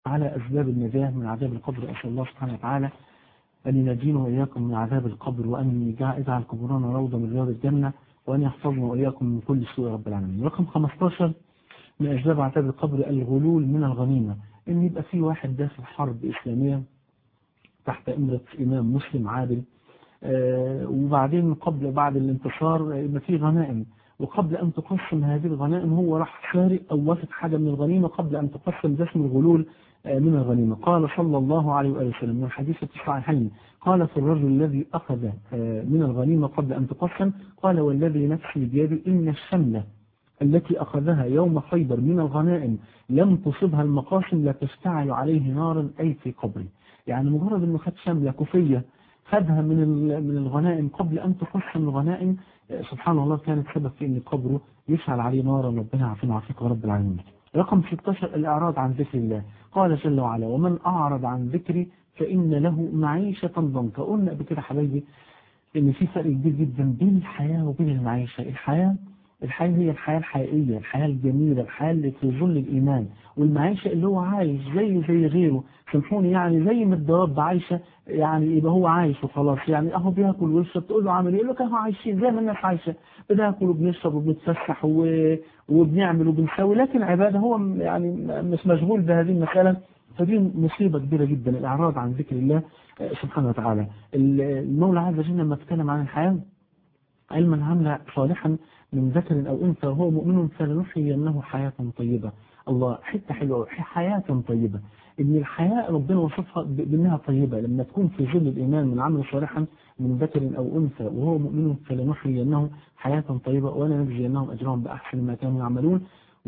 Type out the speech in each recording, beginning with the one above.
على أسباب النجاة من عذاب القبر أسأل الله سبحانه وتعالى أن ينجينا وإياكم من عذاب القبر وأن يجعل قبورنا روضة من رياض الجنة وأن يحفظنا وإياكم من كل سوء رب العالمين رقم 15 من أسباب عذاب القبر الغلول من الغنيمة إن يبقى في واحد داخل حرب إسلامية تحت إمرة إمام مسلم عادل آه وبعدين قبل بعد الانتصار يبقى في غنائم وقبل أن تقسم هذه الغنائم هو راح سارق أو واخد حاجة من الغنيمة قبل أن تقسم ده اسم الغلول آه من الغنيمة قال صلى الله عليه وآله وسلم من الحديث الصحيحين قال في الرجل الذي أخذ آه من الغنيمة قبل أن تقسم قال والذي نفسي بيده إن الشملة التي أخذها يوم خيبر من الغنائم لم تصبها المقاسم لا تشتعل عليه نارا أي في قبره يعني مجرد أنه خد شملة كوفية خدها من من الغنائم قبل أن تقسم الغنائم سبحان الله كانت سبب في أن قبره يشعل عليه نارا ربنا عافينا وعافيك رب العالمين رقم 16 الإعراض عن ذكر الله قال جل وعلا ومن أعرض عن ذكري فإن له معيشة ضنكا قلنا قبل كده حبايبي إن في فرق كبير جدا بين الحياة وبين المعيشة الحياة الحياة هي الحياة الحقيقية الحياة الجميلة الحياة اللي في ظل الإيمان والمعيشة اللي هو عايش زي زي غيره سامحوني يعني زي ما الدواب عايشة يعني يبقى هو عايش وخلاص يعني اهو بياكل ويشرب تقول له عامل ايه يقول لك اهو عايشين زي ما الناس عايشة بناكل وبنشرب وبنتفسح و... وبنعمل وبنسوي لكن عبادة هو يعني مش مشغول بهذه المسألة فدي مصيبة كبيرة جدا الإعراض عن ذكر الله سبحانه وتعالى المولى عز وجل لما اتكلم عن الحياة علما عمل صالحا من ذكر أو أنثى وهو مؤمن فلنحيينه حياة طيبة الله حتة حلوة حياة طيبة إن الحياة ربنا وصفها بأنها طيبة لما تكون في ظل الإيمان من عمل صالحا من ذكر أو أنثى وهو مؤمن فلنحيينه حياة طيبة ولا نجزينهم أجرهم بأحسن ما كانوا يعملون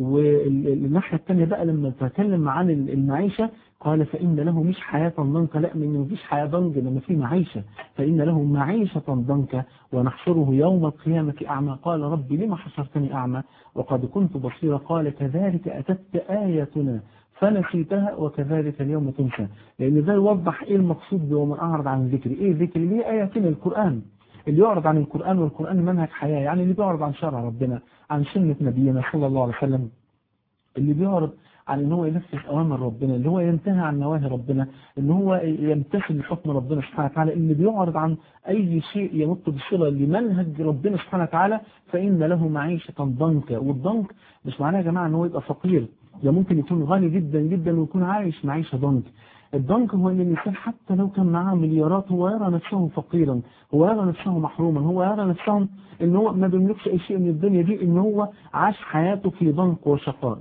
والناحية الثانية بقى لما تكلم عن المعيشة قال فإن له مش حياة ضنكة لا من مفيش حياة ضنكة لما في معيشة فإن له معيشة ضنكة ونحشره يوم القيامة أعمى قال ربي لما حشرتني أعمى وقد كنت بصيرا قال كذلك أتت آياتنا فنسيتها وكذلك اليوم تنسى لأن ده يوضح إيه المقصود ومن أعرض عن ذكري إيه ذكري ليه آياتنا القرآن اللي يعرض عن القرآن والقرآن منهج حياة يعني اللي بيعرض عن شرع ربنا عن سنة نبينا صلى الله عليه وسلم اللي بيعرض عن ان هو ينفذ اوامر ربنا اللي هو ينتهي عن نواهي ربنا ان هو يمتثل لحكم ربنا سبحانه وتعالى اللي بيعرض عن اي شيء يمت بصله لمنهج ربنا سبحانه وتعالى فان له معيشه ضنكا والضنك مش معناه يا جماعه ان هو يبقى فقير ده ممكن يكون غني جدا جدا ويكون عايش معيشه ضنك الضنك هو ان الانسان حتى لو كان معاه مليارات هو يرى نفسه فقيرا هو يرى نفسه محروما هو يرى نفسه ان هو ما بيملكش اي شيء من الدنيا دي ان هو عاش حياته في ضنك وشقاء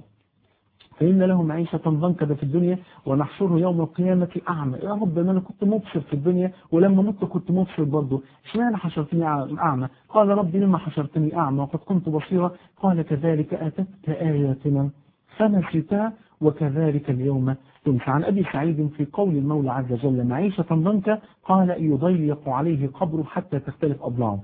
فإن له معيشة ضنكا في الدنيا ونحشره يوم القيامة أعمى يا رب ما أنا كنت مبصر في الدنيا ولما مت كنت مبصر برضه اشمعنى حشرتني أعمى قال ربي لما حشرتني أعمى وقد كنت بصيرا قال كذلك أتتك آياتنا فنسيتها وكذلك اليوم تنسى عن أبي سعيد في قول المولى عز وجل معيشة ضنكا قال يضيق عليه قبره حتى تختلف أضلاعه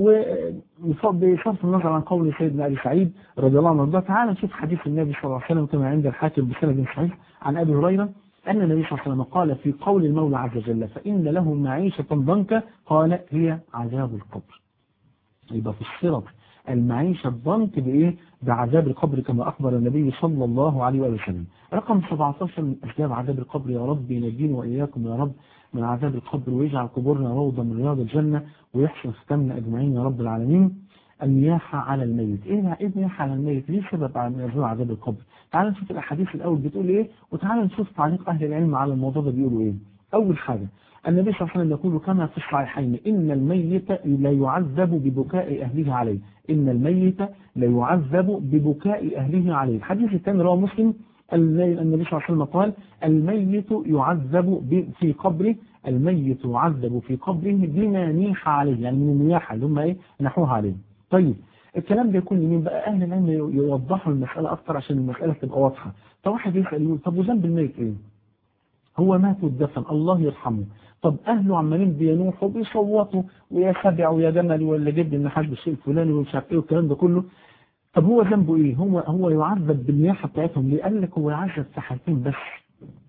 وبصرف النظر عن قول سيدنا أبي سعيد رضي الله عنه تعالى نشوف حديث النبي صلى الله عليه وسلم كما عند الحاكم بسند صحيح عن أبي هريرة أن النبي صلى الله عليه وسلم قال في قول المولى عز وجل فإن له معيشة ضنكا قال هي عذاب القبر يبقى في الصراط المعيشة الضنك بإيه بعذاب القبر كما أخبر النبي صلى الله عليه وسلم رقم 17 من أسباب عذاب القبر يا رب ينجينا وإياكم يا رب من عذاب القبر ويجعل قبورنا روضة من رياض الجنة ويحسن ختامنا أجمعين يا رب العالمين النياحة على الميت إيه إيه النياحة على الميت ليه سبب من أسباب عذاب القبر تعال نشوف الأحاديث الأول بتقول إيه وتعال نشوف تعليق أهل العلم على الموضوع ده بيقولوا إيه أول حاجة النبي صلى الله عليه وسلم يقول كما في الصحيحين إن الميت لا يعذب ببكاء أهله عليه إن الميت لا يعذب ببكاء أهله عليه الحديث الثاني رواه مسلم النبي صلى الله عليه وسلم قال الميت يعذب في قبره الميت يعذب في قبره بما نيح عليه يعني من النياحة اللي هم ايه نحوها عليه طيب الكلام ده يكون لمين بقى اهل العلم يوضحوا المسألة اكتر عشان المسألة تبقى واضحة فواحد يسأل يقول طب وذنب الميت ايه هو مات واتدفن الله يرحمه طب اهله عمالين بينوحوا بيصوتوا ويا سبع ويا جمل ولا جد ان حد الشيء الفلاني ومش عارف ايه والكلام ده كله طب هو ذنبه ايه هو هو يعذب بالنياحه بتاعتهم ليه قال لك هو يعذب في حالتين بس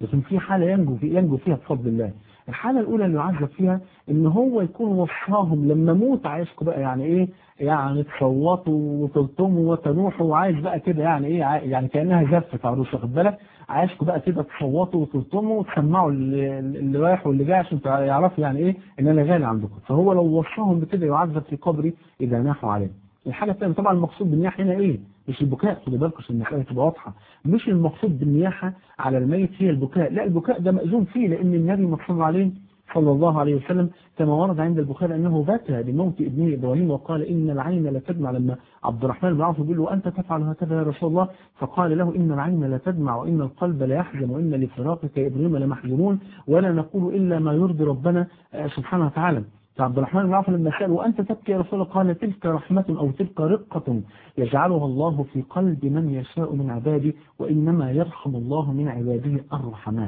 لكن في حالة ينجو في ينجو فيها بفضل الله الحالة الأولى اللي يعذب فيها إن هو يكون وصاهم لما موت عايزكم بقى يعني إيه يعني تصوتوا وتلطموا وتنوحوا وعايز بقى كده يعني إيه يعني كأنها زفة عروس واخد بالك عايزكم بقى كده تصوتوا وتلطموا وتسمعوا اللي, اللي رايح واللي جاي عشان يعرفوا يعني إيه إن أنا غالي عندكم فهو لو وصاهم بكده يعذب في قبري إذا ناحوا عليه الحاجة الثانية طبعا المقصود بالنياحة هنا إيه مش البكاء خدوا بالكم عشان المسألة تبقى واضحة مش المقصود بالنياحة على الميت هي البكاء لا البكاء ده مأذون فيه لأن النبي مصلى عليه صلى الله عليه وسلم كما ورد عند البخاري أنه بكى لموت ابنه إبراهيم وقال إن العين لا تدمع لما عبد الرحمن بن عوف يقول له أنت تفعل هكذا يا رسول الله فقال له إن العين لا تدمع وإن القلب لا يحزن وإن لفراقك يا إبراهيم لمحزونون ولا نقول إلا ما يرضي ربنا سبحانه وتعالى فعبد الرحمن بن عوف لما سأل وأنت تبكي يا رسول الله قال تلك رحمة أو تلك رقة يجعلها الله في قلب من يشاء من عباده وإنما يرحم الله من عباده الرحماء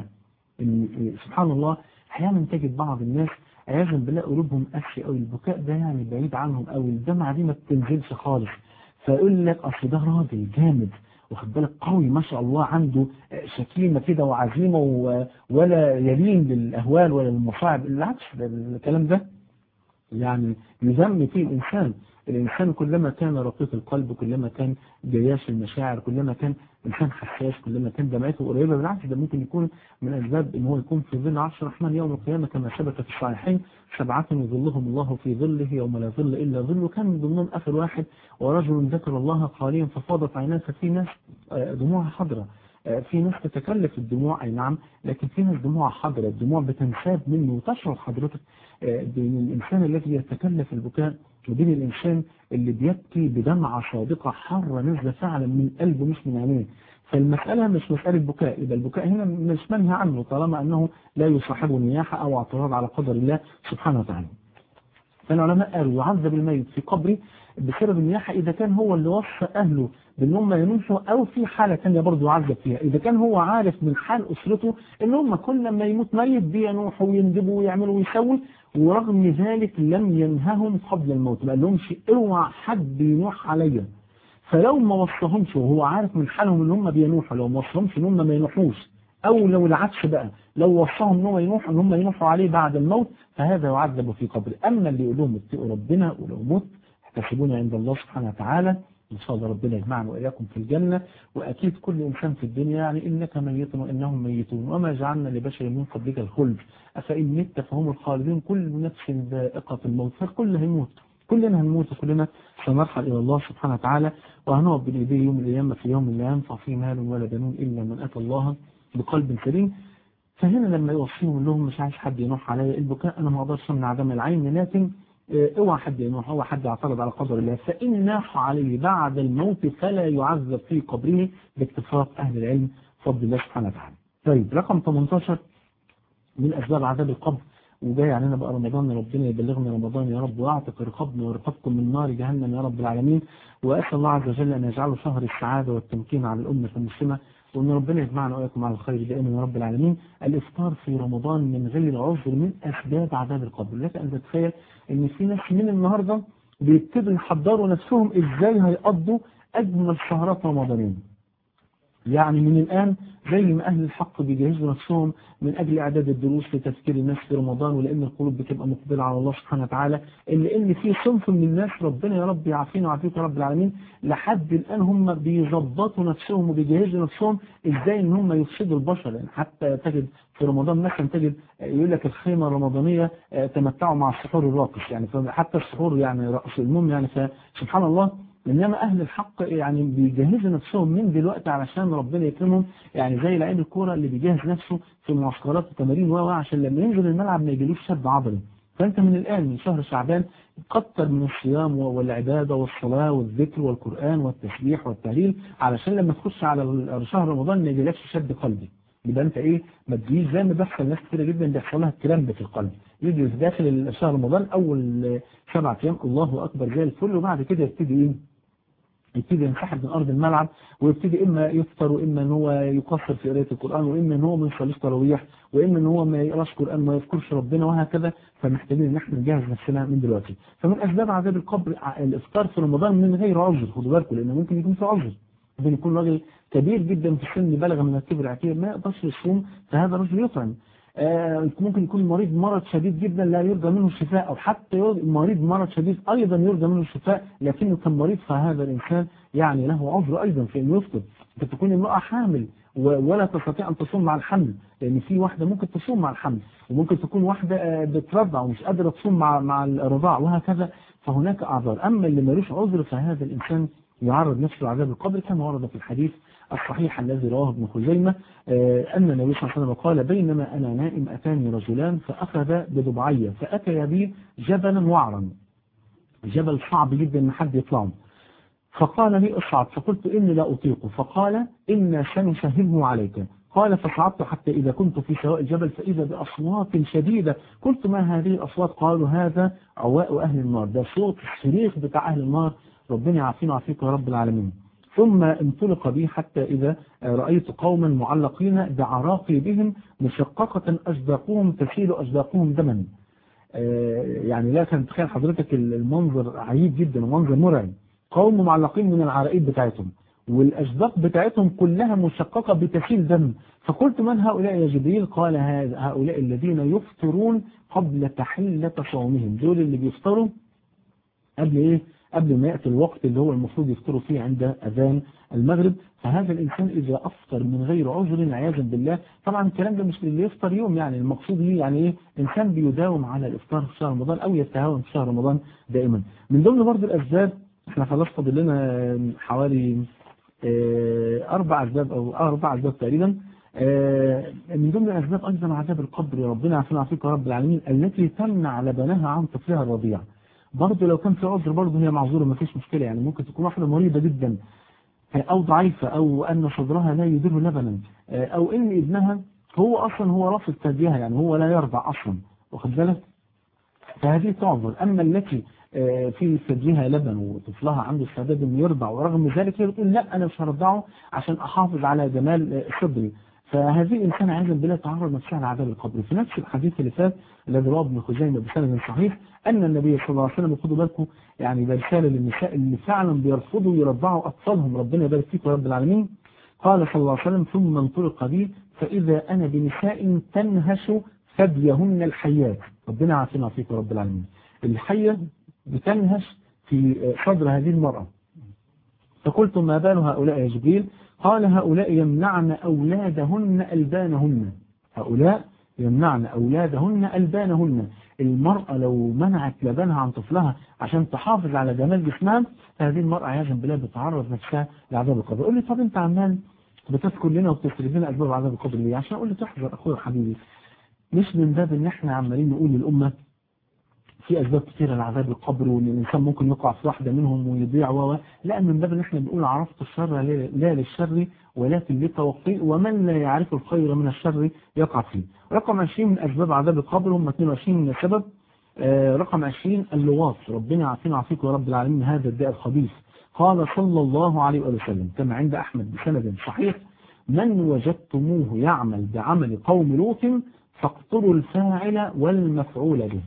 سبحان الله أحيانا تجد بعض الناس عياذا بالله قلوبهم قاسية أو البكاء ده يعني بعيد عنهم أو الدمعة دي ما بتنزلش خالص فيقول لك أصل ده راجل جامد واخد بالك قوي ما شاء الله عنده شكيمة كده وعزيمة ولا يلين للأهوال ولا للمصاعب بالعكس الكلام ده يعني يذم فيه الإنسان الإنسان كلما كان رقيق القلب كلما كان جياش المشاعر كلما كان إنسان حساس كلما كان دمعته قريبة بالعكس ده ممكن يكون من أسباب إن هو يكون في ظل عرش الرحمن يوم القيامة كما ثبت في الصحيحين سبعة يظلهم الله في ظله يوم لا ظل إلا ظله كان من ضمنهم آخر واحد ورجل ذكر الله خاليا ففاضت عيناه ففي ناس دموعها حضرة في ناس تتكلف الدموع أي نعم لكن في ناس دموع حضرة الدموع بتنساب منه وتشعر حضرتك بين الإنسان الذي يتكلف البكاء وبين الإنسان اللي بيبكي بدمعة صادقة حارة نازلة فعلا من قلبه مش من عينيه فالمسألة مش مسألة بكاء يبقى البكاء هنا مش منهى عنه طالما أنه لا يصاحبه نياحة أو اعتراض على قدر الله سبحانه وتعالى فالعلماء قالوا يعذب الميت في قبره بسبب النياحة إذا كان هو اللي وصى أهله بأن هم ينوحوا أو في حالة ثانيه برضه يعذب فيها إذا كان هو عارف من حال أسرته أن هم كل ما يموت ميت بينوحوا ويندبوا ويعملوا ويسووا ورغم ذلك لم ينههم قبل الموت ما قالهمش اوعى حد ينوح عليا فلو ما وصهمش وهو عارف من حالهم ان هم بينوحوا لو ما وصهمش ان هم ما ينوحوش او لو العكس بقى لو وصاهم ان هم ينوحوا ان هم ينوحوا عليه بعد الموت فهذا يعذب في قبره اما اللي يقول لهم اتقوا ربنا ولو مت احتسبوني عند الله سبحانه وتعالى إن شاء الله ربنا يجمعنا وإياكم في الجنة وأكيد كل إنسان في الدنيا يعني إنك ميت وإنهم ميتون وما جعلنا لبشر من قبلك الخلد أفإن مت فهم الخالدين كل نفس ذائقة الموت فالكل هيموت كلنا هنموت وكلنا سنرحل إلى الله سبحانه وتعالى وهنقف بين إيديه يوم القيامة في يوم لا ينفع فيه مال ولا بنون إلا من أتى الله بقلب سليم فهنا لما يوصيهم لهم مش عايز حد ينوح عليا البكاء أنا ما أقدرش أمنع دم العين لكن اوعى حد ينوح اوعى حد يعترض على قدر الله فإن ناح عليه بعد الموت فلا يعذب في قبره باتفاق أهل العلم فضل الله سبحانه وتعالى طيب رقم 18 من أسباب عذاب القبر وجاي علينا بقى رمضان ربنا يبلغنا رمضان يا رب واعتق رقابنا ورقابكم من نار جهنم يا رب العالمين وأسأل الله عز وجل أن يجعله شهر السعادة والتمكين على الأمة المسلمة وأن ربنا يجمعنا وإياكم على الخير دائما يا رب العالمين الإفطار في رمضان من غير عذر من أسباب عذاب القبر لك أن تتخيل أن في ناس من النهاردة بيبتدوا يحضروا نفسهم إزاي هيقضوا أجمل شهرات رمضانية يعني من الآن زي ما أهل الحق بيجهزوا نفسهم من أجل إعداد الدروس لتذكير الناس في رمضان ولأن القلوب بتبقى مقبلة على الله سبحانه وتعالى إلا إن في صنف من الناس ربنا يا رب يعافينا ويعافيك يا رب العالمين لحد الآن هم بيظبطوا نفسهم وبيجهزوا نفسهم إزاي إن هم يفسدوا البشر يعني حتى تجد في رمضان مثلا تجد يقول لك الخيمة الرمضانية تمتعوا مع السحور الراقص يعني حتى السحور يعني رأس المهم يعني فسبحان الله إنما أهل الحق يعني بيجهزوا نفسهم من دلوقتي علشان ربنا يكرمهم يعني زي لعيب الكورة اللي بيجهز نفسه في معسكرات وتمارين و عشان لما ينزل الملعب ما يجيلوش شد عضلي فأنت من الآن من شهر شعبان كتر من الصيام والعبادة والصلاة والذكر والقرآن والتسبيح والتهليل علشان لما تخش على شهر رمضان ما يجيلكش شد قلبي يبقى انت ايه ما تجيش زي ما بيحصل ناس كتير جدا بيحصل لها الكلام في القلب يجي في داخل شهر رمضان اول سبع ايام الله اكبر زي الفل وبعد كده يبتدي ايه يبتدي ينسحب من أرض الملعب ويبتدي إما يفطر وإما إن هو يقصر في قراءة القرآن وإما إن هو ما يصليش تراويح وإما إن هو ما يقراش قرآن ما يذكرش ربنا وهكذا فمحتاجين إن إحنا نجهز نفسنا من دلوقتي فمن أسباب عذاب القبر الإفطار في رمضان من غير عذر خدوا بالكم لأن ممكن يكون في عذر ممكن يكون راجل كبير جدا في السن بلغ من الكبر العتير ما يقدرش يصوم فهذا رجل يطعم آه ممكن يكون مريض مرض شديد جدا لا يرجى منه الشفاء او حتى مريض مرض شديد ايضا يرجى منه الشفاء لكنه كان مريض فهذا الانسان يعني له عذر ايضا في انه يفطر انت تكون امراه حامل ولا تستطيع ان تصوم مع الحمل لان في واحده ممكن تصوم مع الحمل وممكن تكون واحده بترضع ومش قادره تصوم مع مع الرضاع وهكذا فهناك اعذار اما اللي ملوش عذر فهذا الانسان يعرض نفسه لعذاب القبر كما ورد في الحديث الصحيح الذي رواه ابن خزيمة أن النبي صلى الله عليه وسلم قال بينما أنا نائم أتاني رجلان فأخذ بضبعية فأتيا بي جبلا وعرا جبل صعب جدا ان حد يطلعه فقال لي اصعد فقلت إني لا أطيق فقال إنا سنسهله عليك قال فصعدت حتى إذا كنت في سواء الجبل فإذا بأصوات شديدة قلت ما هذه الأصوات قالوا هذا عواء أهل النار ده صوت الصريخ بتاع أهل النار ربنا يعافينا ويعافيك يا رب العالمين ثم انطلق بي حتى إذا رأيت قوما معلقين بعراقي بهم مشققة أجداقهم تسيل أجداقهم دما يعني لا كان تخيل حضرتك المنظر عجيب جدا ومنظر مرعب قوم معلقين من العرائب بتاعتهم والأجداق بتاعتهم كلها مشققة بتسيل دم فقلت من هؤلاء يا جبريل قال هؤلاء الذين يفطرون قبل تحلة صومهم دول اللي بيفطروا قبل ايه قبل ما يأتي الوقت اللي هو المفروض يفطروا فيه عند أذان المغرب فهذا الإنسان إذا أفطر من غير عذر عياذا بالله طبعا الكلام ده مش اللي يفطر يوم يعني المقصود ليه يعني إيه إنسان بيداوم على الإفطار في شهر رمضان أو يتهاون في شهر رمضان دائما من ضمن برضه الأسباب احنا خلاص فاضل لنا حوالي أربع أسباب أو أربع أسباب تقريبا من ضمن الأسباب أيضا عذاب القبر يا ربنا عافينا وعافيك يا رب العالمين التي تمنع لبنها عن طفلها الرضيع برضه لو كان في عذر برضه هي معذورة ما فيش مشكلة يعني ممكن تكون واحدة مريضة جدا أو ضعيفة أو أن صدرها لا يدر لبنا أو إن ابنها هو أصلا هو رافض ثديها يعني هو لا يرضع أصلا واخد بالك فهذه تعذر أما التي في ثديها لبن وطفلها عنده استعداد انه يرضع ورغم ذلك هي بتقول لا أنا مش هرضعه عشان أحافظ على جمال صدري فهذه الإنسان عايزا بالله تعرض نفسها لعذاب القبر في نفس الحديث اللي فات الذي رواه ابن خزيمة بسند صحيح أن النبي صلى الله عليه وسلم خدوا بالكم يعني ده رسالة للنساء اللي فعلا بيرفضوا يرضعوا أطفالهم ربنا يبارك فيكم يا رب العالمين قال صلى الله عليه وسلم ثم انطلق بي فإذا أنا بنساء تنهش ثديهن الحيات ربنا يعافينا فيكم يا رب العالمين الحية بتنهش في صدر هذه المرأة فقلت ما بال هؤلاء يا جبريل قال هؤلاء يمنعن أولادهن ألبانهن هؤلاء يمنعن أولادهن ألبانهن المرأة لو منعت لبنها عن طفلها عشان تحافظ على جمال جسمها فهذه المرأة عياذا بالله بتعرض نفسها لعذاب القبر قول لي طب انت عمال بتذكر لنا وبتسرد لنا أسباب عذاب القبر ليه عشان أقول لي تحذر أخويا حبيبي مش من باب ان احنا عمالين نقول للأمة في أسباب كثيرة لعذاب القبر وإن الإنسان ممكن يقع في واحدة منهم ويضيع و لا من باب إن إحنا بنقول عرفت الشر لا للشر ولكن للتوقي ومن لا يعرف الخير من الشر يقع فيه رقم 20 من أسباب عذاب القبر هم 22 من السبب آه رقم 20 اللواط ربنا يعافينا ويعافيكم يا رب العالمين هذا الداء الخبيث قال صلى الله عليه وسلم كما عند أحمد بسند صحيح من وجدتموه يعمل بعمل قوم لوط فاقتلوا الفاعل والمفعول به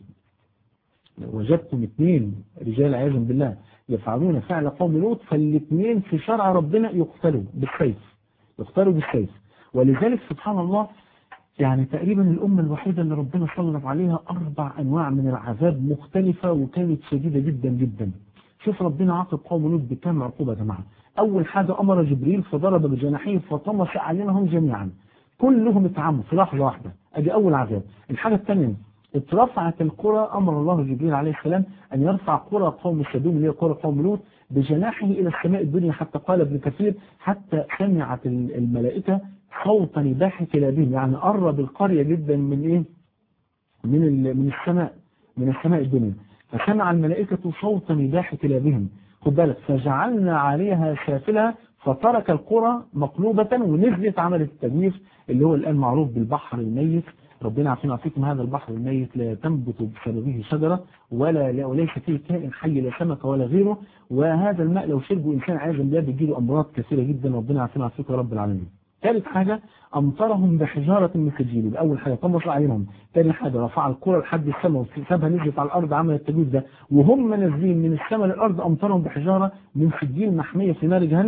وجدتم اثنين رجال عياذا بالله يفعلون فعل قوم لوط فالاثنين في شرع ربنا يقتلوا بالسيف يقتلوا بالسيف ولذلك سبحان الله يعني تقريبا الأمة الوحيدة اللي ربنا سلط عليها أربع أنواع من العذاب مختلفة وكانت شديدة جدا جدا شوف ربنا عاقب قوم لوط بكام عقوبة يا جماعة أول حاجة أمر جبريل فضرب بجناحيه فطمس عليهم جميعا كلهم اتعموا في لحظة واحدة أدي أول عذاب الحاجة الثانية اترفعت القرى أمر الله جبريل عليه السلام أن يرفع قرى قوم السدوم اللي هي قرى قوم لوط بجناحه إلى السماء الدنيا حتى قال ابن كثير حتى سمعت الملائكة صوت نباح كلابهم يعني قرب القرية جدا من إيه من من السماء من السماء الدنيا فسمع الملائكة صوت نباح كلابهم خد بالك فجعلنا عليها سافلها فترك القرى مقلوبة ونزلت عملت التجويف اللي هو الآن معروف بالبحر الميت ربنا عارفين فيكم هذا البحر الميت لا تنبت بسببه شجرة ولا لا وليس فيه كائن حي لا سمك ولا غيره وهذا الماء لو شربه إنسان عايز بالله بيجيله أمراض كثيرة جدا ربنا عارفين فيكم رب العالمين ثالث حاجة أمطرهم بحجارة من سجيل أول حاجة طمس عليهم ثاني حاجة رفع القرى لحد السماء وسابها نزلت على الأرض عمل التجويد ده وهم نازلين من السماء للأرض أمطرهم بحجارة من سجيل محمية في نار جهنم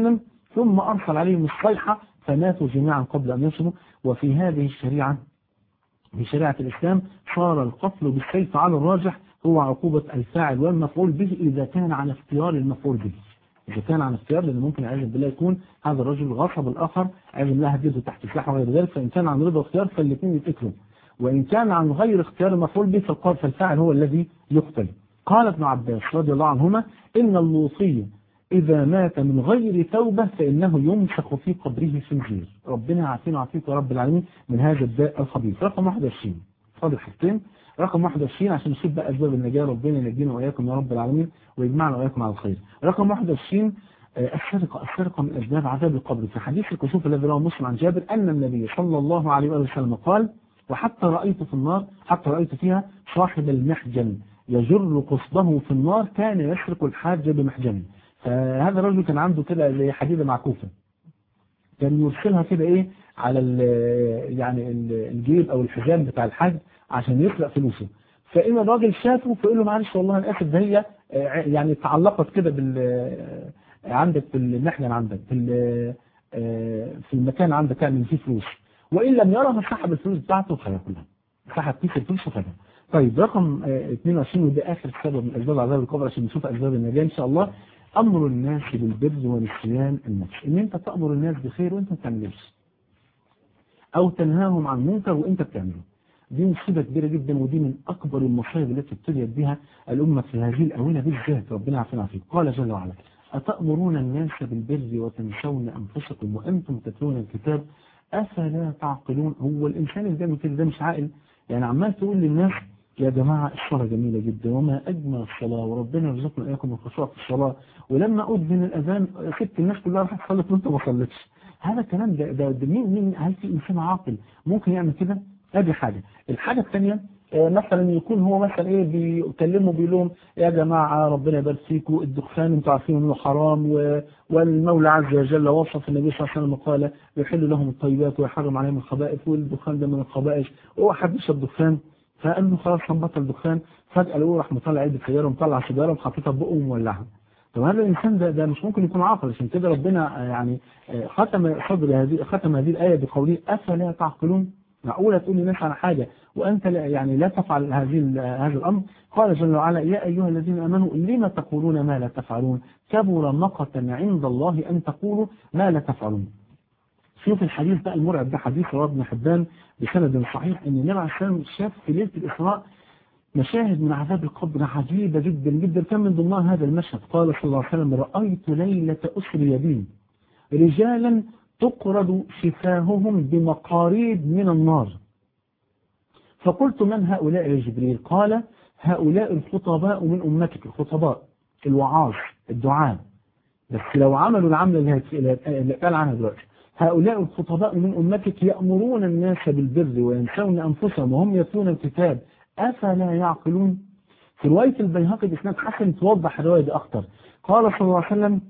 ثم أرسل عليهم الصيحة فماتوا جميعا قبل أن يصلوا وفي هذه الشريعة في شريعة الإسلام صار القتل بالسيف على الراجح هو عقوبة الفاعل والمفعول به إذا كان عن اختيار المفعول به إذا كان عن اختيار لأن ممكن عياذا بالله يكون هذا الرجل غصب الآخر عياذا بالله هديته تحت السلاح وغير ذلك فإن كان عن رضا اختيار فالاثنين يتقتلوا وإن كان عن غير اختيار المفعول به فالفاعل هو الذي يقتل قال ابن عباس رضي الله عنهما إن اللوطي إذا مات من غير توبة فإنه يمسخ في قبره خنزير ربنا يعافينا ويعافيك يا رب العالمين من هذا الداء الخبيث رقم 21 فاضل حاجتين رقم 21 عشان نشوف بقى أسباب النجاة ربنا ينجينا وإياكم يا رب العالمين ويجمعنا وإياكم على الخير رقم 21 السرقة السرقة من أسباب عذاب القبر في حديث الكشوف الذي رواه مسلم عن جابر أن النبي صلى الله عليه وسلم قال وحتى رأيت في النار حتى رأيت فيها صاحب المحجن يجر قصده في النار كان يسرق الحاج بمحجنه فهذا الرجل كان عنده كده زي حديدة معكوفة كان يرسلها كده ايه على ال يعني الجيب او الحزام بتاع الحاج عشان يسرق فلوسه فإن الراجل شافه فيقول له معلش والله انا اسف ده هي يعني تعلقت كده بال عندك في المحجن عندك في في المكان عندك يعني فيه فلوس وإن لم يرها سحب الفلوس بتاعته وهياكلها سحب كيس الفلوس وخدها طيب رقم 22 وده آخر سبب من أسباب عذاب القبر عشان نشوف أسباب النجاة إن شاء الله أمر الناس بالبر ونسيان النفس إن أنت تأمر الناس بخير وأنت ما بتعملش أو تنهاهم عن منكر وأنت بتعمله دي مصيبة كبيرة جدا ودي من أكبر المصائب التي ابتليت بها الأمة في هذه الأونة بالذات ربنا يعافينا فيك قال جل وعلا أتأمرون الناس بالبر وتنسون أنفسكم وأنتم تتلون الكتاب أفلا تعقلون هو الإنسان اللي بيعمل كده ده مش عاقل يعني عمال تقول للناس يا جماعة الصلاة جميلة جدا وما أجمل الصلاة وربنا يرزقنا إياكم الخشوع في الصلاة ولما أذن الأذان سبت الناس كلها راحت تصلي وأنت ما صليتش هذا الكلام ده, ده, ده مين مين هل في إنسان عاقل ممكن يعمل كده؟ ادي حاجة الحاجة الثانية مثلا يكون هو مثلا ايه بيكلمه بيقول لهم يا جماعة ربنا يبارك فيكم الدخان انتوا عارفين انه حرام و... والمولى عز وجل وصف النبي صلى الله عليه وسلم قال يحل لهم الطيبات ويحرم عليهم الخبائث والدخان ده من الخبائث هو حد يشرب دخان فقال له خلاص هنبطل دخان فجأة لقوه راح مطلع علبة سيارة ومطلع سيجارة وحاططها في بقه ومولعها طب هذا الإنسان ده, ده مش ممكن يكون عاقل عشان كده ربنا يعني ختم صدر هذه ختم هذه الآية بقوله أفلا تعقلون معقولة تقول للناس على حاجة وأنت لا يعني لا تفعل هذه هذا الأمر قال جل وعلا يا أيها الذين آمنوا لما تقولون ما لا تفعلون كبر مقتا عند الله أن تقولوا ما لا تفعلون شوف الحديث بقى المرعب ده حديث رواه ابن حبان بسند صحيح ان النبي عليه السلام شاف في ليله الاسراء مشاهد من عذاب القبر عجيبه جدا جدا كان من ضمنها هذا المشهد قال صلى الله عليه وسلم رايت ليله اسري بي رجالا تقرض شفاههم بمقاريد من النار فقلت من هؤلاء يا جبريل قال هؤلاء الخطباء من أمتك الخطباء الوعاظ الدعاء بس لو عملوا العمل اللي قال عنها دلوقتي هؤلاء الخطباء من أمتك يأمرون الناس بالبر وينسون أنفسهم وهم يتلون الكتاب أفلا يعقلون في رواية البيهقي بإسناد حسن توضح الرواية دي أكتر قال صلى الله عليه وسلم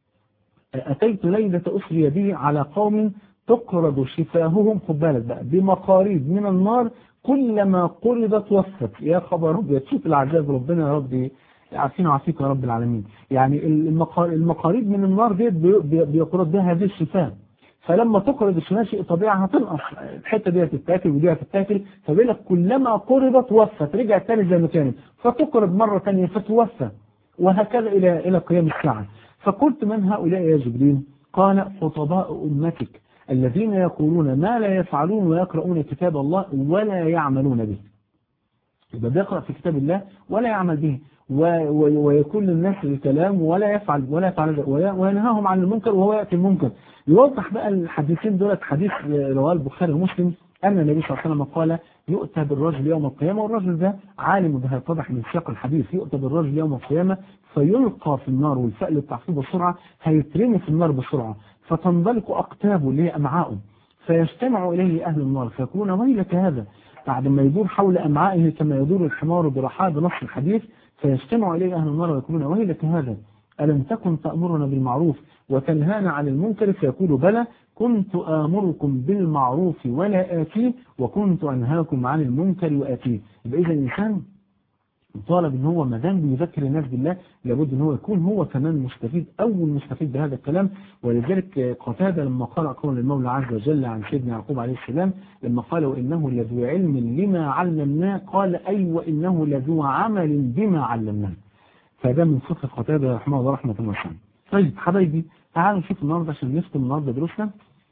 أتيت ليلة أسري بي على قوم تقرض شفاههم خد بالك بقى بمقاريد من النار كلما قرضت وفت يا خبر ربي تشوف العذاب ربنا يا ربي عارفين وعافيك يا رب العالمين يعني المقاريد من النار ديت بيقرض بها هذه الشفاه فلما تقرض الشمال شيء طبيعي هتنقص الحته دي هتتاكل ودي هتتاكل فبيقول لك كلما قرضت وفت رجعت تاني زي ما كانت فتقرض مره ثانيه فتوفى وهكذا الى الى قيام الساعه فقلت من هؤلاء يا جبريل قال خطباء امتك الذين يقولون ما لا يفعلون ويقرؤون كتاب الله ولا يعملون به يبقى بيقرأ في كتاب الله ولا يعمل به ويكون للناس الكلام ولا يفعل ولا يفعل وينهاهم عن المنكر وهو يأتي المنكر يوضح بقى الحديثين دولت حديث رواه البخاري ومسلم أن النبي صلى الله عليه وسلم قال يؤتى بالرجل يوم القيامة والرجل ده عالم ده هيتضح من سياق الحديث يؤتى بالرجل يوم القيامة فيلقى في النار والفأل التعصيب بسرعة هيترمي في النار بسرعة فتنضلق أقتابه اللي هي أمعاؤه فيجتمع إليه أهل النار فيقولون ويلك هذا بعد ما يدور حول أمعائه كما يدور الحمار برحاه بنص الحديث فيجتمع إليه أهل النار ويقولون ويلك هذا ألم تكن تأمرنا بالمعروف وتنهانا عن المنكر فيقول بلى كنت آمركم بالمعروف ولا آتيه وكنت أنهاكم عن المنكر وآتيه يبقى إذا الإنسان طالب ان هو ما دام بيذكر الناس بالله لابد ان هو يكون هو كمان مستفيد اول مستفيد بهذا الكلام ولذلك قتاده لما قال قول المولى عز وجل عن سيدنا يعقوب عليه السلام لما قال وانه لذو علم لما علمناه قال اي وانه لذو عمل بما علمناه فده من صفه قتاده رحمه الله رحمه واسعه طيب حبايبي تعالوا نشوف النهارده عشان نختم النهارده دروسنا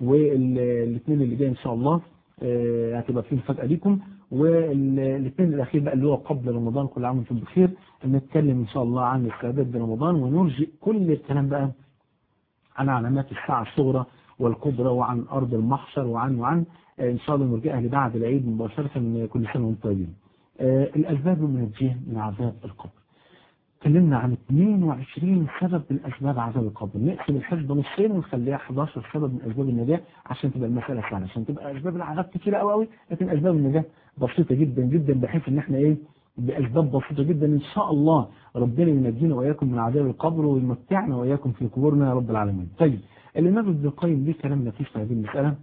والاثنين اللي جاي ان شاء الله آه، هتبقى فيه مفاجاه ليكم والاثنين الاخير بقى اللي هو قبل رمضان كل عام وانتم بخير نتكلم ان شاء الله عن الاستعداد لرمضان ونرجئ كل الكلام بقى عن علامات الساعه الصغرى والكبرى وعن ارض المحشر وعن وعن آه، ان شاء الله نرجئها لبعد العيد مباشره كل سنه وانتم طيبين. آه، الاسباب المنجيه من عذاب القبر. اتكلمنا عن 22 سبب من اسباب عذاب القبر نقسم الحسبه نصين ونخليها 11 سبب من اسباب النجاه عشان تبقى المساله سهله عشان تبقى اسباب العذاب كتيره قوي قوي لكن اسباب النجاه بسيطه جدا جدا بحيث ان احنا ايه باسباب بسيطه جدا ان شاء الله ربنا ينجينا واياكم من عذاب القبر ويمتعنا واياكم في قبورنا يا رب العالمين. طيب الامام ابن القيم ليه كلام لطيف في هذه المساله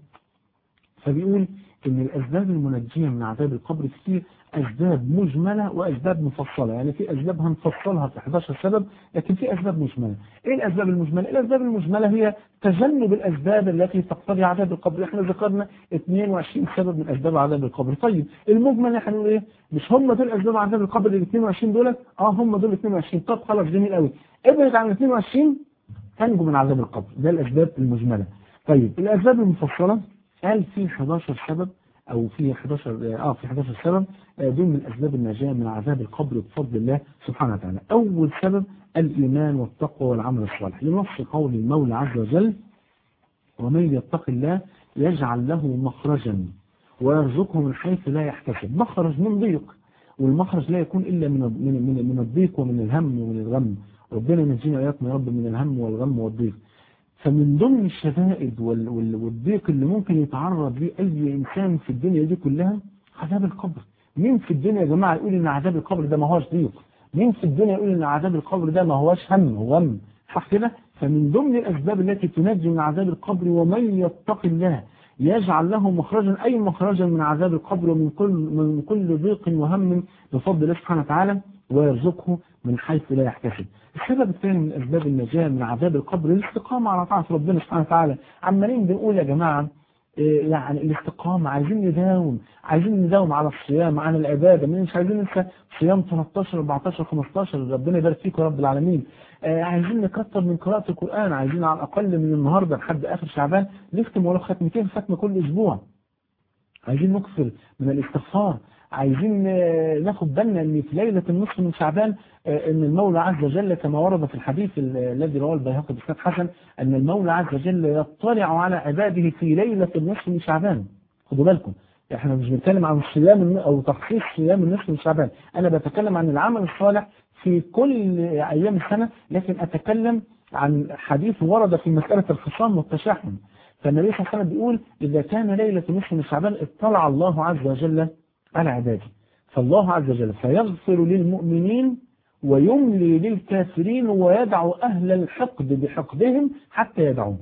فبيقول ان الاسباب المنجيه من عذاب القبر كتير اسباب مجمله واسباب مفصله يعني في اسباب هنفصلها في 11 سبب لكن في اسباب مجمله ايه الاسباب المجمله الاسباب المجمله هي تجنب الاسباب التي تقتضي عذاب القبر احنا ذكرنا 22 سبب من اسباب عذاب القبر طيب المجمل احنا هنقول ايه مش هم دول اسباب عذاب القبر ال 22 دول اه هم دول 22 طب خلاص جميل قوي ابعد عن 22 تنجو من عذاب القبر ده الاسباب المجمله طيب الاسباب المفصله قال في 11 سبب او في 11 اه في 11 سبب آه، دول من اسباب النجاه من عذاب القبر بفضل الله سبحانه وتعالى. اول سبب الايمان والتقوى والعمل الصالح لنص قول المولى عز وجل ومن يتق الله يجعل له مخرجا ويرزقه من حيث لا يحتسب مخرج من ضيق والمخرج لا يكون الا من من من, من الضيق ومن الهم ومن الغم ربنا ينجينا واياكم يا رب من الهم والغم والضيق فمن ضمن الشدائد وال- وال- والضيق اللي ممكن يتعرض ليه أي إنسان في الدنيا دي كلها عذاب القبر مين في الدنيا يا جماعة يقول إن عذاب القبر ده ما هوش ضيق مين في الدنيا يقول إن عذاب القبر ده ما هوش هم وغم صح كده فمن ضمن الأسباب التي تنجي من عذاب القبر ومن يتق الله يجعل له مخرجا أي مخرجا من عذاب القبر ومن كل من كل ضيق وهم بفضل الله سبحانه وتعالى ويرزقه من حيث لا يحتسب السبب الثاني من أسباب النجاة من عذاب القبر الاستقامة على طاعة ربنا سبحانه وتعالى عمالين بنقول يا جماعة إيه يعني الاستقامة عايزين نداوم عايزين نداوم على الصيام على العبادة مش عايزين ننسى صيام 13 14 15 ربنا يبارك فيكم يا رب العالمين آه عايزين نكتر من قراءة القرآن عايزين على الأقل من النهاردة لحد آخر شعبان نختم ولو ختمتين ختمة كل أسبوع عايزين نكثر من الاستغفار عايزين آه، ناخد بالنا ان في ليله النصف من شعبان آه، ان المولى عز وجل كما ورد في الحديث ال- الذي رواه البيهقي باسناد حسن ان المولى عز وجل يطلع على عباده في ليله النصف من شعبان خدوا بالكم احنا مش بنتكلم عن صيام الن- او تخصيص صيام النصف من شعبان انا بتكلم عن العمل الصالح في كل ايام السنه لكن اتكلم عن حديث ورد في مساله الخصام والتشاحن فالنبي صلى الله عليه وسلم بيقول إذا كان ليلة نصف من شعبان اطلع الله عز وجل على عباده فالله عز وجل فيغفر للمؤمنين ويملي للكافرين ويدعو أهل الحقد بحقدهم حتى يدعون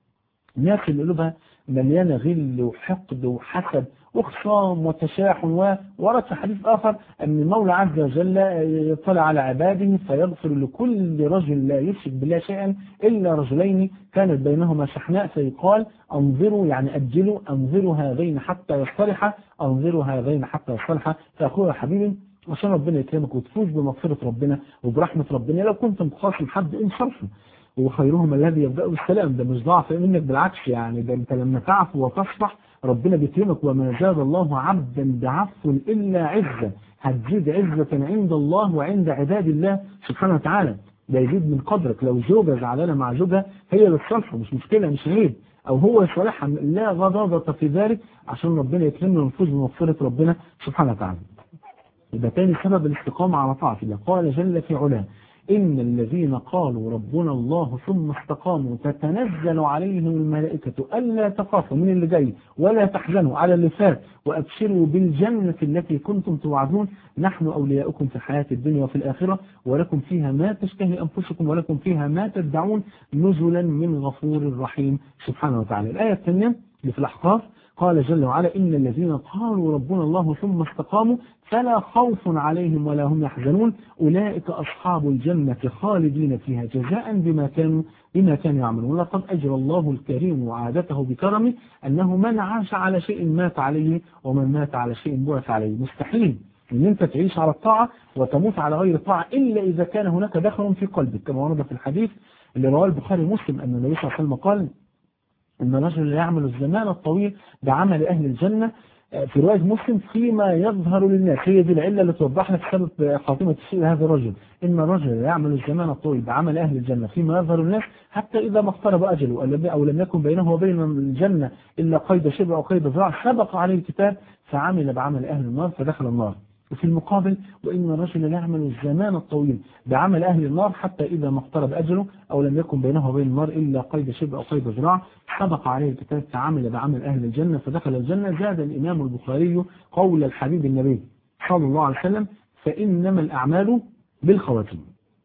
الناس اللي قلوبها مليانة غل وحقد وحسد وخصام وتشاحن وورد في حديث آخر أن المولى عز وجل يطلع على عباده فيغفر لكل رجل لا يشرك بالله شيئا إلا رجلين كانت بينهما شحناء فيقال أنظروا يعني أجلوا أنظروا هذين حتى يصطلحا أنظروا هذين حتى يصطلحا فأخويا يا حبيبي عشان ربنا يكرمك وتفوز بمغفرة ربنا وبرحمة ربنا لو كنت مخاصم حد انصرفه وخيرهم الذي يبدأ بالسلام ده مش ضعف منك بالعكس يعني ده انت لما تعفو وتصفح ربنا بيكرمك وما زاد الله عبدا بعفو إلا عزة هتزيد عزة عند الله وعند عباد الله سبحانه وتعالى ده يزيد من قدرك لو زوجة زعلانة مع زوجها هي اللي تصالحه مش مشكلة مش عيب أو هو يصالحها لا غضاضة في ذلك عشان ربنا يكرمنا ونفوز بمغفرة ربنا سبحانه وتعالى يبقى تاني سبب الاستقامة على طاعة الله قال جل في علاه إن الذين قالوا ربنا الله ثم استقاموا تتنزل عليهم الملائكة ألا تخافوا من اللي جاي ولا تحزنوا على اللي فات وأبشروا بالجنة التي كنتم توعدون نحن أولياؤكم في الحياة الدنيا وفي الآخرة ولكم فيها ما تشتهي أنفسكم ولكم فيها ما تدعون نزلا من غفور رحيم سبحانه وتعالى الآية الثانية اللي في الأحقاف قال جل وعلا إن الذين قالوا ربنا الله ثم استقاموا فلا خوف عليهم ولا هم يحزنون أولئك أصحاب الجنة خالدين فيها جزاء بما كانوا بما كانوا يعملون ولقد أجرى الله الكريم وعادته بكرمه أنه من عاش على شيء مات عليه ومن مات على شيء بعث عليه مستحيل ان انت تعيش على الطاعة وتموت على غير الطاعة الا اذا كان هناك دخل في قلبك كما ورد في الحديث اللي رواه البخاري ومسلم ان النبي صلى الله عليه وسلم قال ان الرجل لا يعمل الزمان الطويل بعمل اهل الجنة في رواية مسلم فيما يظهر للناس هي دي العلة اللي توضح لك سبب خاتمة السوء هذا الرجل إن الرجل لا يعمل الزمان الطويل بعمل أهل الجنة فيما يظهر للناس حتى إذا ما اقترب أجله أو لم يكن بينه وبين الجنة إلا قيد شبع أو قيد ذراع سبق عليه الكتاب فعمل بعمل أهل النار فدخل النار وفي المقابل وإن الرجل لا يعمل الزمان الطويل بعمل أهل النار حتى إذا ما اقترب أجله أو لم يكن بينه وبين النار إلا قيد شبع أو قيد ذراع سبق عليه الكتاب فعمل بعمل أهل الجنة فدخل الجنة زاد الإمام البخاري قول الحبيب النبي صلى الله عليه وسلم فإنما الأعمال بالخواتيم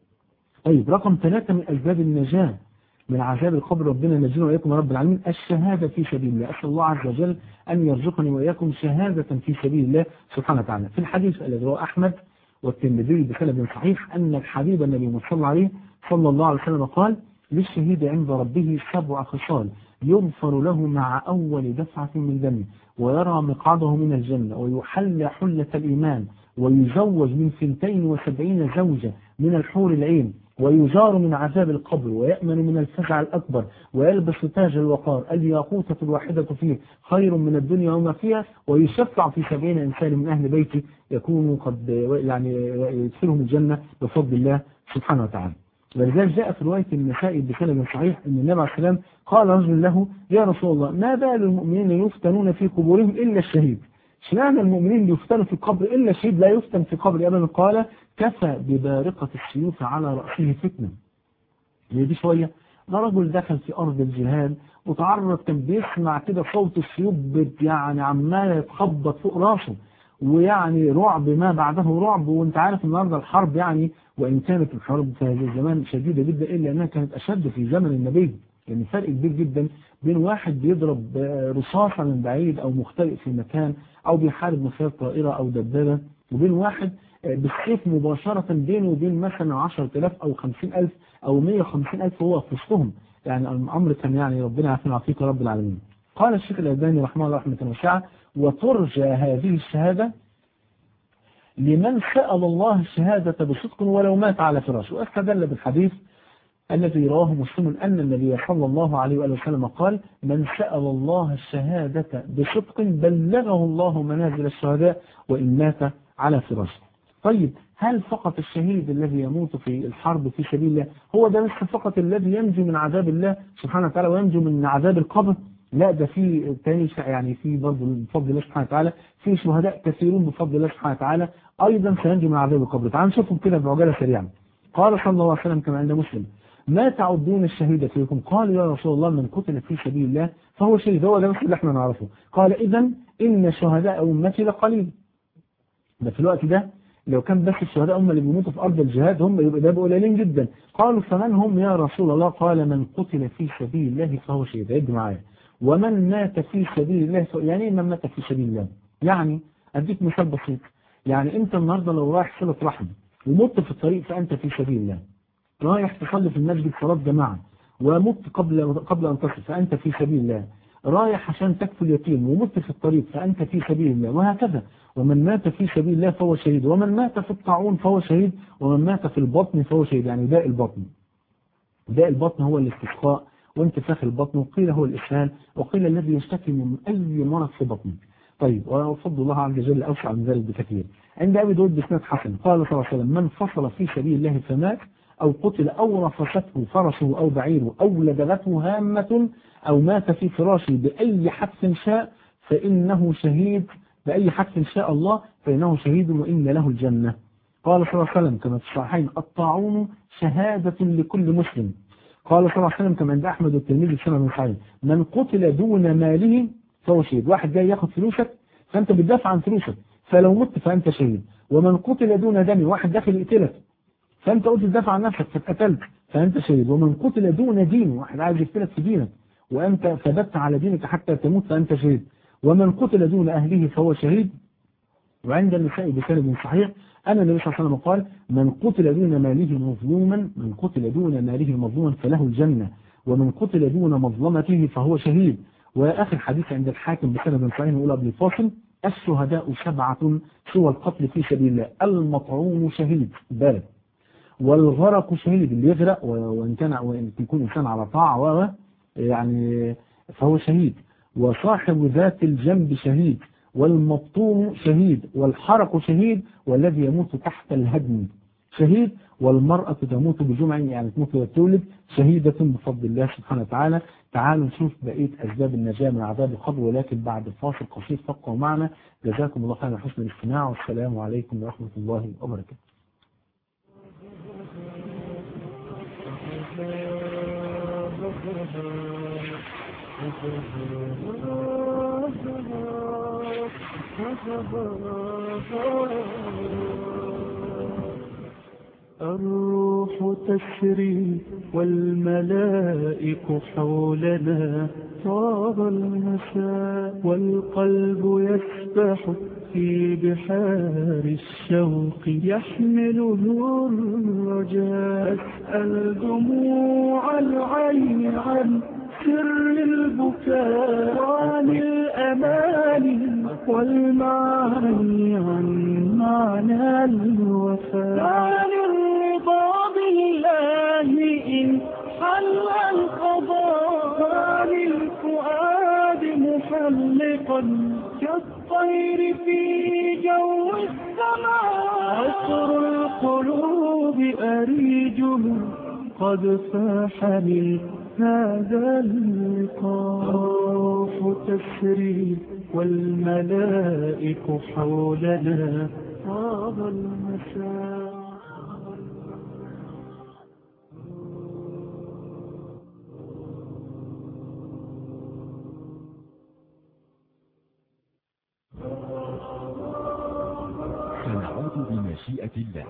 طيب رقم ثلاثة من أسباب النجاة من عذاب القبر ربنا ينجينا وإياكم رب العالمين الشهادة في سبيل الله أسأل الله عز وجل أن يرزقني وإياكم شهادة في سبيل الله سبحانه وتعالى في الحديث الذي رواه أحمد والترمذي بسند صحيح أن الحبيب النبي صلى الله عليه صلى الله عليه وسلم قال للشهيد عند ربه سبع خصال يغفر له مع أول دفعة من دمه ويرى مقعده من الجنة ويحل حلة الإيمان ويزوج من سنتين وسبعين زوجة من الحور العين ويجار من عذاب القبر ويأمن من الفزع الأكبر ويلبس تاج الوقار الياقوتة الواحدة فيه خير من الدنيا وما فيها ويشفع في سبعين إنسان من أهل بيته يكونوا قد يعني يدخلهم الجنة بفضل الله سبحانه وتعالى ولذلك جاء في رواية النسائي بسند صحيح أن النبي عليه السلام قال رجل له يا رسول الله ما بال المؤمنين يفتنون في قبورهم إلا الشهيد اشمعنى المؤمنين يفتنوا في القبر إلا الشهيد لا يفتن في قبر أبدا قال كفى ببارقة السيوف على رأسه فتنة هي دي شوية ده رجل دخل في أرض الجهاد وتعرض كان بيسمع كده صوت السيوف يعني عمال يتخبط فوق راسه ويعني رعب ما بعده رعب وانت عارف النهارده الحرب يعني وإن كانت الحرب في هذا الزمان شديدة جدا إلا أنها كانت أشد في زمن النبي يعني فرق كبير جدا بين واحد بيضرب رصاصة من بعيد أو مختلق في مكان أو بيحارب مسيرة طائرة أو دبابة وبين واحد بالسيف مباشرة بينه وبين مثلا 10000 أو 50000 أو 150000 هو في وسطهم يعني الأمر كان يعني ربنا يعافينا ويعافيك رب العالمين قال الشيخ الألباني رحمه الله رحمة واسعة وترجى هذه الشهادة لمن سأل الله الشهادة بصدق ولو مات على فراشه واستدل بالحديث الذي رواه مسلم أن النبي صلى الله عليه وآله وسلم قال من سأل الله الشهادة بصدق بلغه الله منازل الشهداء وإن مات على فراشه طيب هل فقط الشهيد الذي يموت في الحرب في سبيل الله هو ده بس فقط الذي ينجو من عذاب الله سبحانه وتعالى وينجو من عذاب القبر لا ده في تاني يعني في برضه بفضل الله سبحانه وتعالى في شهداء كثيرون بفضل الله سبحانه وتعالى أيضا سينجو من عذاب القبر تعالوا نشوفهم كده بعجالة سريعا قال صلى الله عليه وسلم كما عند مسلم ما تعدون الشهيد فيكم قال يا رسول الله من قتل في سبيل الله فهو شهيد هو ده بس اللي احنا نعرفه قال إذا إن شهداء أمتي لقليل ده في الوقت ده لو كان بس الشهداء هم اللي بيموتوا في أرض الجهاد هم يبقى ده قليلين جدا قالوا فمن هم يا رسول الله قال من قتل في سبيل الله فهو شهيد عد معايا ومن مات في سبيل الله يعني ايه من مات في سبيل الله يعني أديك مثال بسيط يعني أنت النهاردة لو رايح صلة رحم ومت في الطريق فأنت في سبيل الله رايح تصلي في المسجد صلاة جماعة ومت قبل قبل أن تصل فأنت في سبيل الله رايح عشان تكفل اليتيم ومت في الطريق فأنت في سبيل الله وهكذا ومن مات في سبيل الله فهو شهيد ومن مات في الطاعون فهو شهيد ومن مات في البطن فهو شهيد يعني داء البطن داء البطن هو الاستسقاء وانتفاخ البطن وقيل هو الإسهال وقيل الذي يشتكي من أي مرض في بطنه طيب وفضل الله عز وجل أوسع من ذلك بكثير عند أبي داود بسناد حسن قال صلى الله عليه وسلم من فصل في سبيل الله فمات أو قتل أو رفسته فرسه أو بعيره أو لدغته هامة أو مات في فراشه بأي حدث شاء فإنه شهيد بأي حدث شاء الله فإنه شهيد وإن له الجنة قال صلى الله عليه وسلم كما في الصحيحين الطاعون شهادة لكل مسلم قال صلى الله عليه وسلم كما عند أحمد والترمذي في سنة من صحيح من قتل دون ماله فهو شهيد واحد جاي ياخد فلوسك فأنت بتدافع عن فلوسك فلو مت فأنت شهيد ومن قتل دون دم واحد داخل يقتلك فأنت قلت تدافع عن نفسك فاتقتلت فأنت شهيد ومن قتل دون دين واحد عايز يقتلك في دينك وأنت ثبت على دينك حتى تموت فأنت شهيد ومن قتل دون أهله فهو شهيد وعند النساء بسند صحيح أن النبي صلى الله عليه وسلم قال من قتل دون ماله مظلوما من قتل دون ماله مظلوما فله الجنة ومن قتل دون مظلمته فهو شهيد وآخر حديث عند الحاكم بسند صحيح نقول قبل الفاصل الشهداء سبعة سوى القتل في سبيل الله المطعوم شهيد بالغ والغرق شهيد اللي يغرق وإن كان وإن يكون إنسان على طاعة يعني فهو شهيد وصاحب ذات الجنب شهيد والمبطون شهيد والحرق شهيد والذي يموت تحت الهدم شهيد والمرأة تموت بجمع يعني تموت وتولد شهيدة بفضل الله سبحانه وتعالى تعالوا نشوف بقية أسباب النجاة من عذاب القبر ولكن بعد فاصل قصير فقوا معنا جزاكم الله خيرا حسن الاستماع والسلام عليكم ورحمة الله وبركاته الروح تسري والملائك حولنا طاب المساء والقلب يسبح في بحار الشوق يحمله الرجاء أسأل دموع العين عن سر البكاء عن الأمان والمعاني عن معنى الوفاء عن الرضا بالله إن حل القضاء عن الفؤاد محلقا كالطير في جو السماء عصر القلوب أريجه قد فاح من هذا اللقاء الروح تسري والملائك حولنا طاب المساء سنعود بمشيئة الله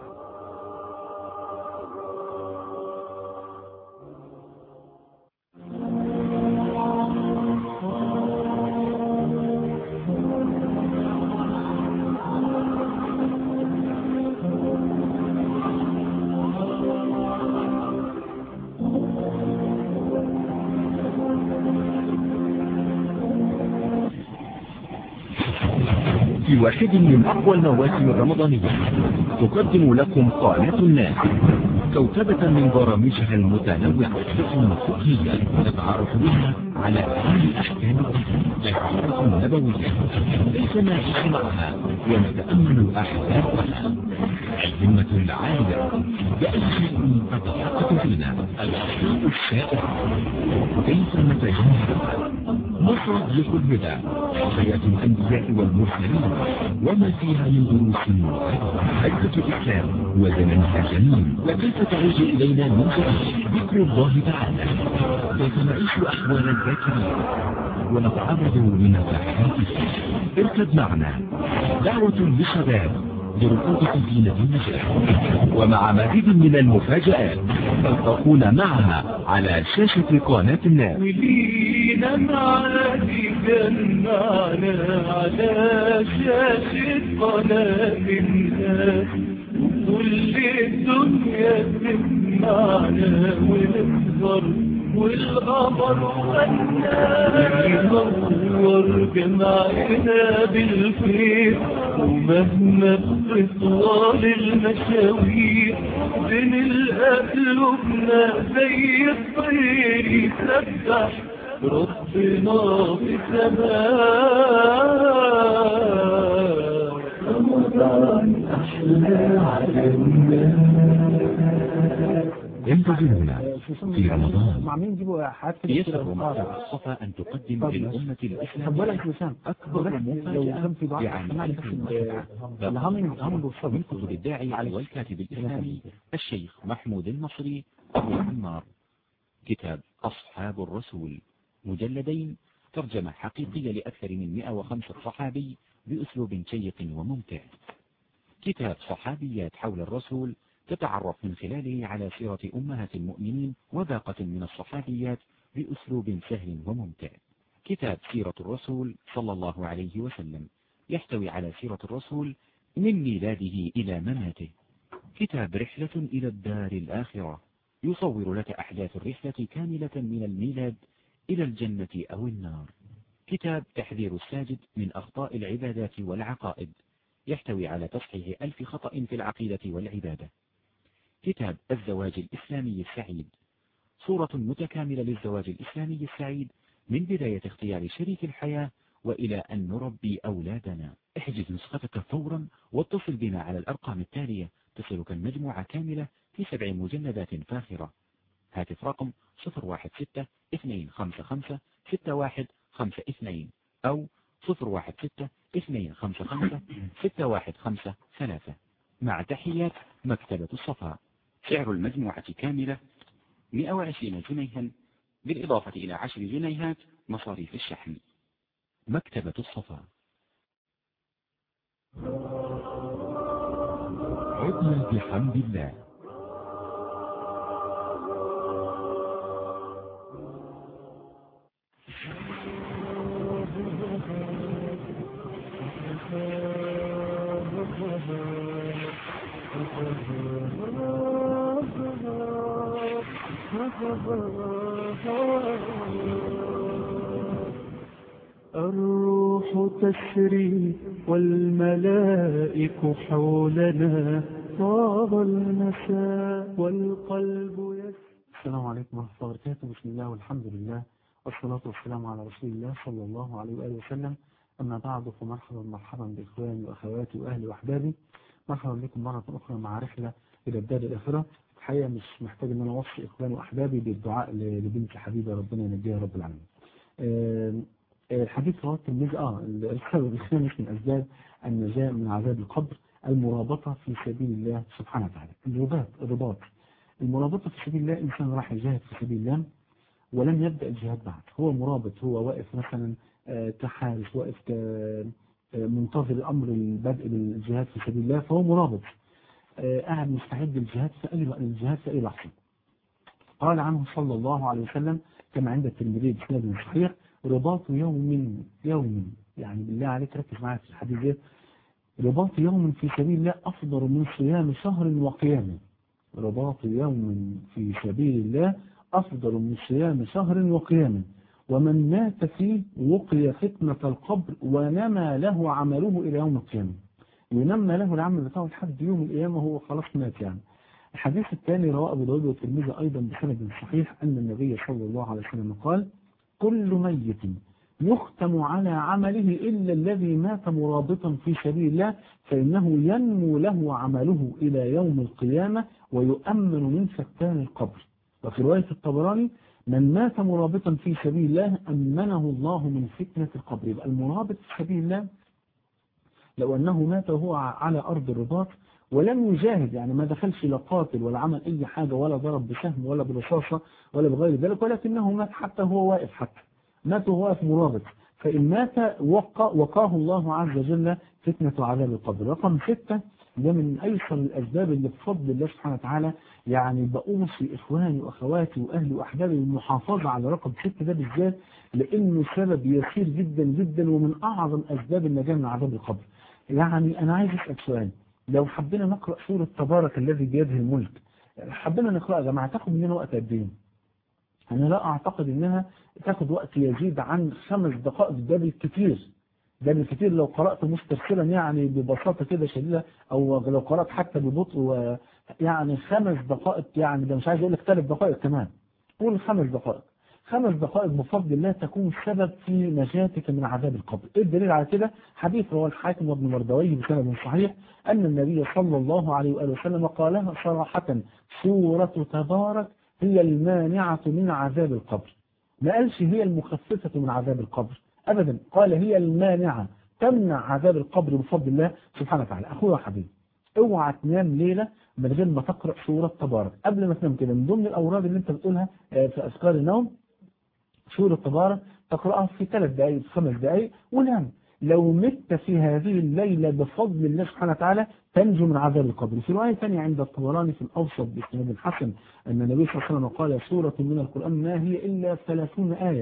في واحد من أقوى المواسم الرمضانية تقدم لكم قناة الناس كوكبة من برامجها المتنوعة حكما فقهية نتعرف بها على أهم الأحكام الأحاديث النبوية ليس نعيش معها ونتأمل أحداثها الهمة العالية بأي شيء تتحقق فينا الأخلاق الشائعة كيف نتجنبها مصادق الهدى حياة الأنبياء والمرسلين وما فيها من دروس عزة الإسلام وزمنها الجميل وكيف تعود إلينا من جديد ذكر الله تعالى كيف نعيش أحوال الذاكرين ونتعرض لنفحات اركب معنا دعوة للشباب لركوب سفينة النجاح ومع مزيد من المفاجآت تلتقون معها على شاشة قناة الناس ولينا معادي جمعنا على شاشة قناة الناس وكل الدنيا تسمعنا ونكبر والقمر ينور جمعنا بالخير ومهما بطوال المشاوير بين القلوبنا زي الطير يسبح ربنا في السماء رمضان أحلى على الناس انتظرونا في رمضان مع مين يجيبوا حاجات كده يسر كده مصر الصفا أن تقدم طب للأمة طب ولا الإسلامية وسام أكبر لو كان في ضعف بعمل اسمعني بس الهامنج هامنج والصبر من كتب الداعي والكاتب الإسلامي الشيخ محمود النصري أبو عمار كتاب أصحاب الرسول مجلدين ترجمة حقيقية لأكثر من 105 صحابي بأسلوب شيق وممتع كتاب صحابيات حول الرسول تتعرف من خلاله على سيرة أمهات المؤمنين وباقة من الصحابيات بأسلوب سهل وممتع كتاب سيرة الرسول صلى الله عليه وسلم يحتوي على سيرة الرسول من ميلاده إلى مماته كتاب رحلة إلى الدار الآخرة يصور لك أحداث الرحلة كاملة من الميلاد إلى الجنة أو النار كتاب تحذير الساجد من أخطاء العبادات والعقائد يحتوي على تصحيح ألف خطأ في العقيدة والعبادة كتاب الزواج الإسلامي السعيد صورة متكاملة للزواج الإسلامي السعيد من بداية اختيار شريك الحياة وإلى أن نربي أولادنا احجز نسختك فورا واتصل بنا على الأرقام التالية تصلك المجموعة كاملة في سبع مجلدات فاخرة هاتف رقم 016 255 6152 أو 016 255 6153 مع تحيات مكتبة الصفاء سعر المجموعة كاملة 120 جنيها بالإضافة إلى 10 جنيهات مصاريف الشحن مكتبة الصفاء عدنا بحمد الله الروح تسري والملائك حولنا طاب المساء والقلب يسري السلام عليكم ورحمة الله وبركاته بسم الله والحمد لله والصلاة والسلام على رسول الله صلى الله عليه وآله وسلم أما بعد فمرحبا مرحبا بإخواني وأخواتي وأهلي وأحبابي مرحبا بكم مرة أخرى مع رحلة إلى الدار الآخرة الحقيقة مش محتاج إن أنا أوصي إخواني وأحبابي بالدعاء ل- لبنتي حبيبة ربنا ينجيها رب العالمين آم، آه، الحديث رواه الترمذي اه السبب الخامس من أسباب النجاة من عذاب القبر المرابطة في سبيل الله سبحانه وتعالى الرباط الرباط المرابطة في سبيل الله إنسان راح يجاهد في سبيل الله ولم يبدأ الجهاد بعد هو مرابط هو واقف مثلا آه، كحارس واقف ك آه، منتظر أمر البدء بالجهاد في سبيل الله فهو مرابط آه، قاعد مستعد للجهاد في أي الجهاد في أي لحظة قال عنه صلى الله عليه وسلم كما عند الترمذي بسند صحيح رباط يوم يوم يعني بالله عليك ركز معايا في الحديث ده رباط يوم في سبيل الله أفضل من صيام شهر وقيامه رباط يوم في سبيل الله أفضل من صيام شهر وقيامه ومن مات فيه وقي فتنة القبر ونمى له عمله إلى يوم القيامة ينمى له العمل بتاعه لحد يوم القيامة هو خلاص مات يعني الحديث الثاني رواه أبو داود والترمذي أيضا بسند صحيح أن النبي صلى الله عليه وسلم قال كل ميت يختم على عمله إلا الذي مات مرابطا في سبيل الله فإنه ينمو له عمله إلى يوم القيامة ويؤمن من فتان القبر وفي رواية الطبراني من مات مرابطا في سبيل الله أمنه الله من فتنة القبر يبقى المرابط في سبيل الله لو أنه مات وهو على أرض الرباط ولم يجاهد يعني ما دخلش لا قاتل ولا عمل أي حاجة ولا ضرب بسهم ولا برصاصة ولا بغير ذلك ولكنه مات حتى هو واقف حتى مات وهو واقف مرابط فإن مات وقى وقاه الله عز وجل فتنة عذاب القبر رقم ستة ده من أيسر الأسباب اللي بفضل الله سبحانه وتعالى يعني بأوصي إخواني وأخواتي وأهلي وأحبابي بالمحافظة على رقم ستة ده بالذات لأنه سبب يسير جدا جدا ومن أعظم أسباب النجاة من عذاب القبر يعني أنا عايز أسأل سؤال لو حبينا نقرأ سورة تبارك الذي بيده الملك حبينا نقرأ يا جماعة تاخد مننا وقت قد إيه؟ أنا لا أعتقد إنها تاخد وقت يزيد عن خمس دقائق ده بالكثير ده بالكثير لو قرأت مسترسلا يعني ببساطة كده شديدة أو لو قرأت حتى ببطء يعني خمس دقائق يعني ده مش عايز أقول لك ثلاث دقائق كمان قول خمس دقائق خمس دقائق بفضل الله تكون سبب في نجاتك من عذاب القبر ايه الدليل على كده حديث رواه الحاكم وابن مردويه بسند صحيح أن النبي صلى الله عليه وآله وسلم قالها صراحة سورة تبارك هي المانعة من عذاب القبر ما قالش هي المخففة من عذاب القبر أبدا قال هي المانعة تمنع عذاب القبر بفضل الله سبحانه وتعالى أخويا وحبيبي اوعى تنام ليلة من غير ما تقرأ سورة تبارك قبل ما تنام كده من ضمن الأوراد اللي انت بتقولها في أذكار النوم سورة تبارك تقرأها في ثلاث دقائق في خمس دقائق ونام لو مت في هذه الليلة بفضل الله سبحانه وتعالى تنجو من عذاب القبر في رواية ثانية عند الطبراني في الأوسط بإسناد الحسن أن النبي صلى الله عليه وسلم قال سورة من القرآن ما هي إلا ثلاثون آية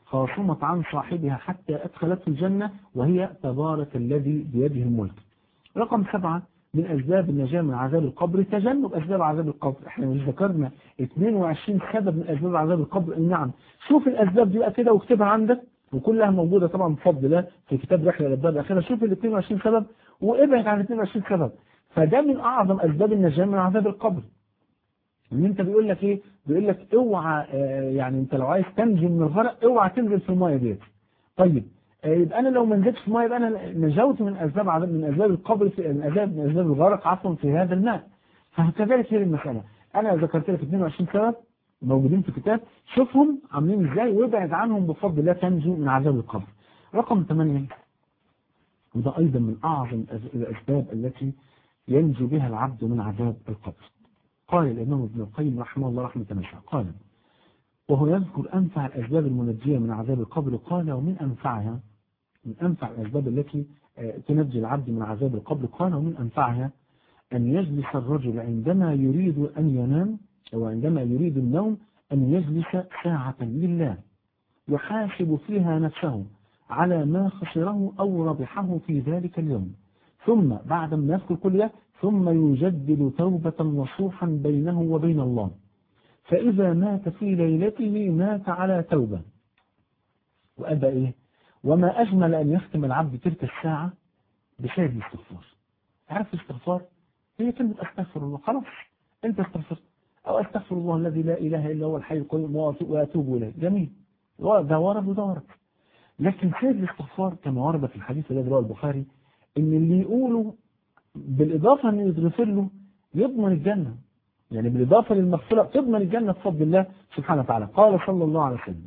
خاصمت عن صاحبها حتى أدخلته الجنة وهي تبارك الذي بيده الملك رقم سبعة من أسباب النجاة من عذاب القبر تجنب أسباب عذاب القبر احنا مش ذكرنا 22 سبب من أسباب عذاب القبر نعم شوف الأسباب دي بقى كده واكتبها عندك وكلها موجودة طبعا بفضل الله في كتاب رحلة للباب الأخيرة شوف ال 22 سبب وابعد عن 22 سبب فده من أعظم أسباب النجاة من عذاب القبر ان انت بيقول لك ايه بيقول لك اوعى آه يعني انت لو عايز تنجو من الغرق اوعى تنزل في المايه ديت طيب آه يبقى انا لو ما نزلتش في المايه يبقى انا نجوت من اسباب عذاب من اسباب القبر في من اسباب من اسباب الغرق عفوا في هذا الماء فكذلك هي المساله انا ذكرت لك 22 سبب موجودين في الكتاب شوفهم عاملين ازاي وابعد عنهم بفضل الله تنجو من عذاب القبر رقم 8 وده ايضا من اعظم الاسباب التي ينجو بها العبد من عذاب القبر قال الإمام ابن القيم رحمه الله رحمة واسعة قال وهو يذكر أنفع الأسباب المنجية من عذاب القبر قال ومن أنفعها من أنفع الأسباب التي تنجي العبد من عذاب القبر قال ومن أنفعها أن يجلس الرجل عندما يريد أن ينام أو عندما يريد النوم أن يجلس ساعة لله يحاسب فيها نفسه على ما خسره أو ربحه في ذلك اليوم ثم بعد ما يذكر كل ده ثم يجدد توبة نصوحا بينه وبين الله فإذا مات في ليلته مات على توبة وأبى إيه وما أجمل أن يختم العبد تلك الساعة بشهد الاستغفار عارف الاستغفار هي كلمة أستغفر الله خلاص أنت استغفرت أو أستغفر الله الذي لا إله إلا هو الحي القيوم وأتوب إليه جميل ده ورد وده ورد لكن شهد الاستغفار كما ورد في الحديث الذي رواه البخاري إن اللي يقوله بالإضافة أن يغفر له يضمن الجنة يعني بالإضافة للمغفرة تضمن الجنة بفضل الله سبحانه وتعالى قال صلى الله عليه وسلم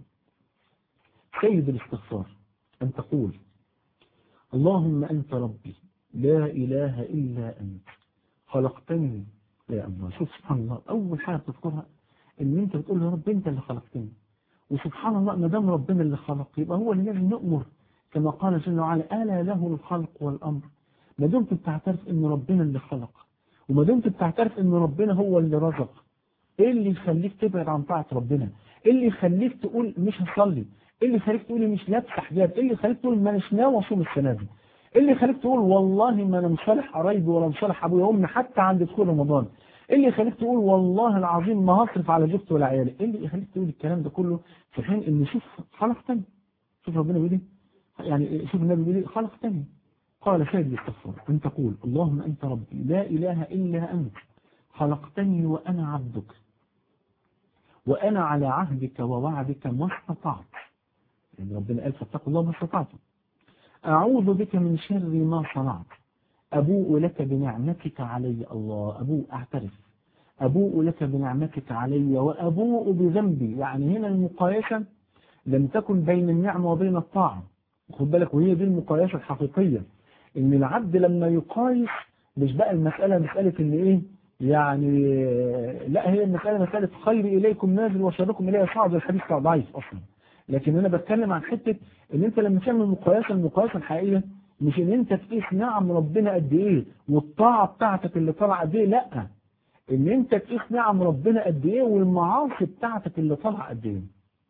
سيد الاستغفار أن تقول اللهم أنت ربي لا إله إلا أنت خلقتني يا الله شوف سبحان الله أول حاجة تذكرها إن أنت بتقول يا رب أنت اللي خلقتني وسبحان الله ما دام ربنا اللي خلق يبقى هو اللي لازم نؤمر كما قال جل وعلا ألا له الخلق والأمر ما دمت بتعترف ان ربنا اللي خلق وما دمت بتعترف ان ربنا هو اللي رزق ايه اللي يخليك تبعد عن طاعة ربنا ايه اللي يخليك تقول مش هصلي ايه اللي يخليك تقول مش لابس حجاب ايه اللي يخليك تقول ما مش ناوي اصوم السنه دي ايه اللي يخليك تقول والله ما انا مصالح قرايبي ولا مصالح ابويا وامي حتى عند دخول رمضان ايه اللي يخليك تقول والله العظيم ما هصرف على زوجتي ولا عيالي ايه اللي يخليك تقول الكلام ده كله في حين ان شوف خلقتني شوف ربنا بيقول ايه يعني شوف النبي بيقول ايه خلقتني قال سيد الاستغفار أن تقول اللهم أنت ربي لا إله إلا أنت خلقتني وأنا عبدك وأنا على عهدك ووعدك ما استطعت يعني ربنا قال فاتقوا الله ما استطعتم أعوذ بك من شر ما صنعت أبوء لك بنعمتك علي الله أبوء أعترف أبوء لك بنعمتك علي وأبوء بذنبي يعني هنا المقايسة لم تكن بين النعمة وبين الطاعة خد بالك وهي دي المقايسة الحقيقية ان العبد لما يقايس مش بقى المسألة مسألة ان ايه يعني لا هي المسألة مسألة خير اليكم نازل وشركم اليه صعب الحديث ضعيف اصلا لكن انا بتكلم عن حتة ان انت لما تعمل مقايسة المقايسة الحقيقية مش ان انت تقيس نعم ربنا قد ايه والطاعة بتاعتك اللي طالعه قد ايه لا ان انت تقيس نعم ربنا قد ايه والمعاصي بتاعتك اللي طالعه قد ايه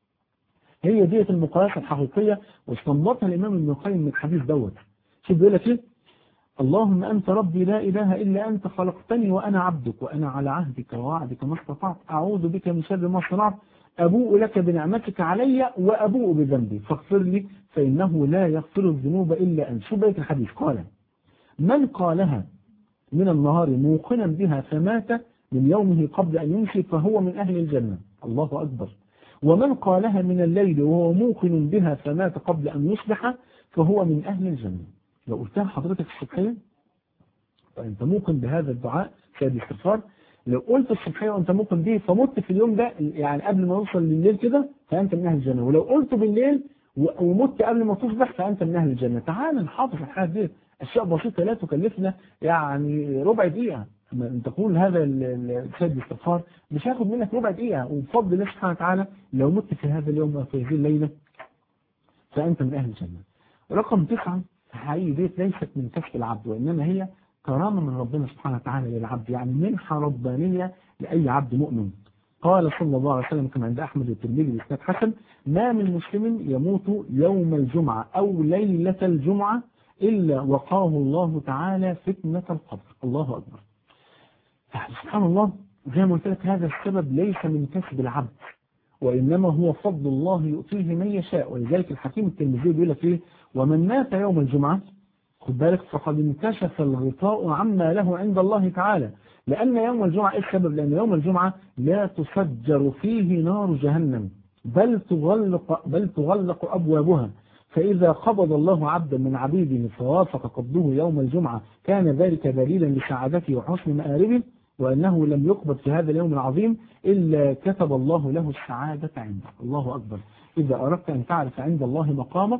هي ديت المقايسة الحقيقية واستنبطها الامام ابن القيم من الحديث دوت شوف بيقول لك ايه اللهم أنت ربي لا إله إلا أنت خلقتني وأنا عبدك وأنا على عهدك ووعدك ما استطعت أعوذ بك من شر ما صنعت أبوء لك بنعمتك علي وأبوء بذنبي فاغفر لي فإنه لا يغفر الذنوب إلا أنت شو بيت الحديث قال من قالها من النهار موقنا بها فمات من يومه قبل أن يمشي فهو من أهل الجنة الله أكبر ومن قالها من الليل وهو موقن بها فمات قبل أن يصبح فهو من أهل الجنة لو قلتها حضرتك الصبحية فأنت موقن بهذا الدعاء في الاستغفار لو قلت الصبحية وأنت موقن به فمت في اليوم ده يعني قبل ما يوصل لليل كده فأنت من أهل الجنة ولو قلت بالليل ومت قبل ما تصبح فأنت من أهل الجنة تعال نحافظ على الحاجات دي أشياء بسيطة لا تكلفنا يعني ربع دقيقة لما تقول هذا السيد الاستغفار مش هياخد منك ربع دقيقة وبفضل الله سبحانه وتعالى لو مت في هذا اليوم أو في هذه الليلة فأنت من أهل الجنة رقم تسعة حقيقي ديت ليست من كشف العبد وإنما هي كرامة من ربنا سبحانه وتعالى للعبد يعني منحة ربانية لأي عبد مؤمن قال صلى الله عليه وسلم كما عند أحمد والترمذي بإسناد حسن ما من مسلم يموت يوم الجمعة أو ليلة الجمعة إلا وقاه الله تعالى فتنة القبر الله أكبر سبحان الله زي ما قلت لك هذا السبب ليس من كسب العبد وإنما هو فضل الله يؤتيه من يشاء ولذلك الحكيم الترمذي بيقول لك إيه ومن مات يوم الجمعة خد بالك فقد انكشف الغطاء عما له عند الله تعالى لأن يوم الجمعة إيه السبب لأن يوم الجمعة لا تفجر فيه نار جهنم بل تغلق, بل تغلق أبوابها فإذا قبض الله عبدا من عبيده فوافق قبضه يوم الجمعة كان ذلك دليلا لسعادته وحسن مآربه وأنه لم يقبض في هذا اليوم العظيم إلا كتب الله له السعادة عنده الله أكبر إذا أردت أن تعرف عند الله مقامك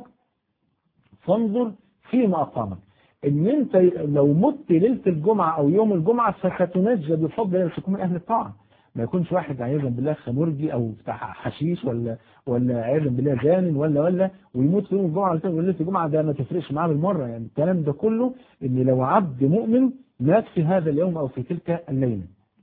فانظر فيما أقامك إن أنت لو مت ليلة الجمعة أو يوم الجمعة فستنجى بفضل الله تكون من أهل الطاعة ما يكونش واحد عياذا بالله خمرجي أو بتاع حشيش ولا ولا عياذا بالله زان ولا ولا ويموت في يوم الجمعة ولا ليلة الجمعة ده ما تفرقش معاه بالمرة يعني الكلام ده كله إن لو عبد مؤمن مات في هذا اليوم أو في تلك الليلة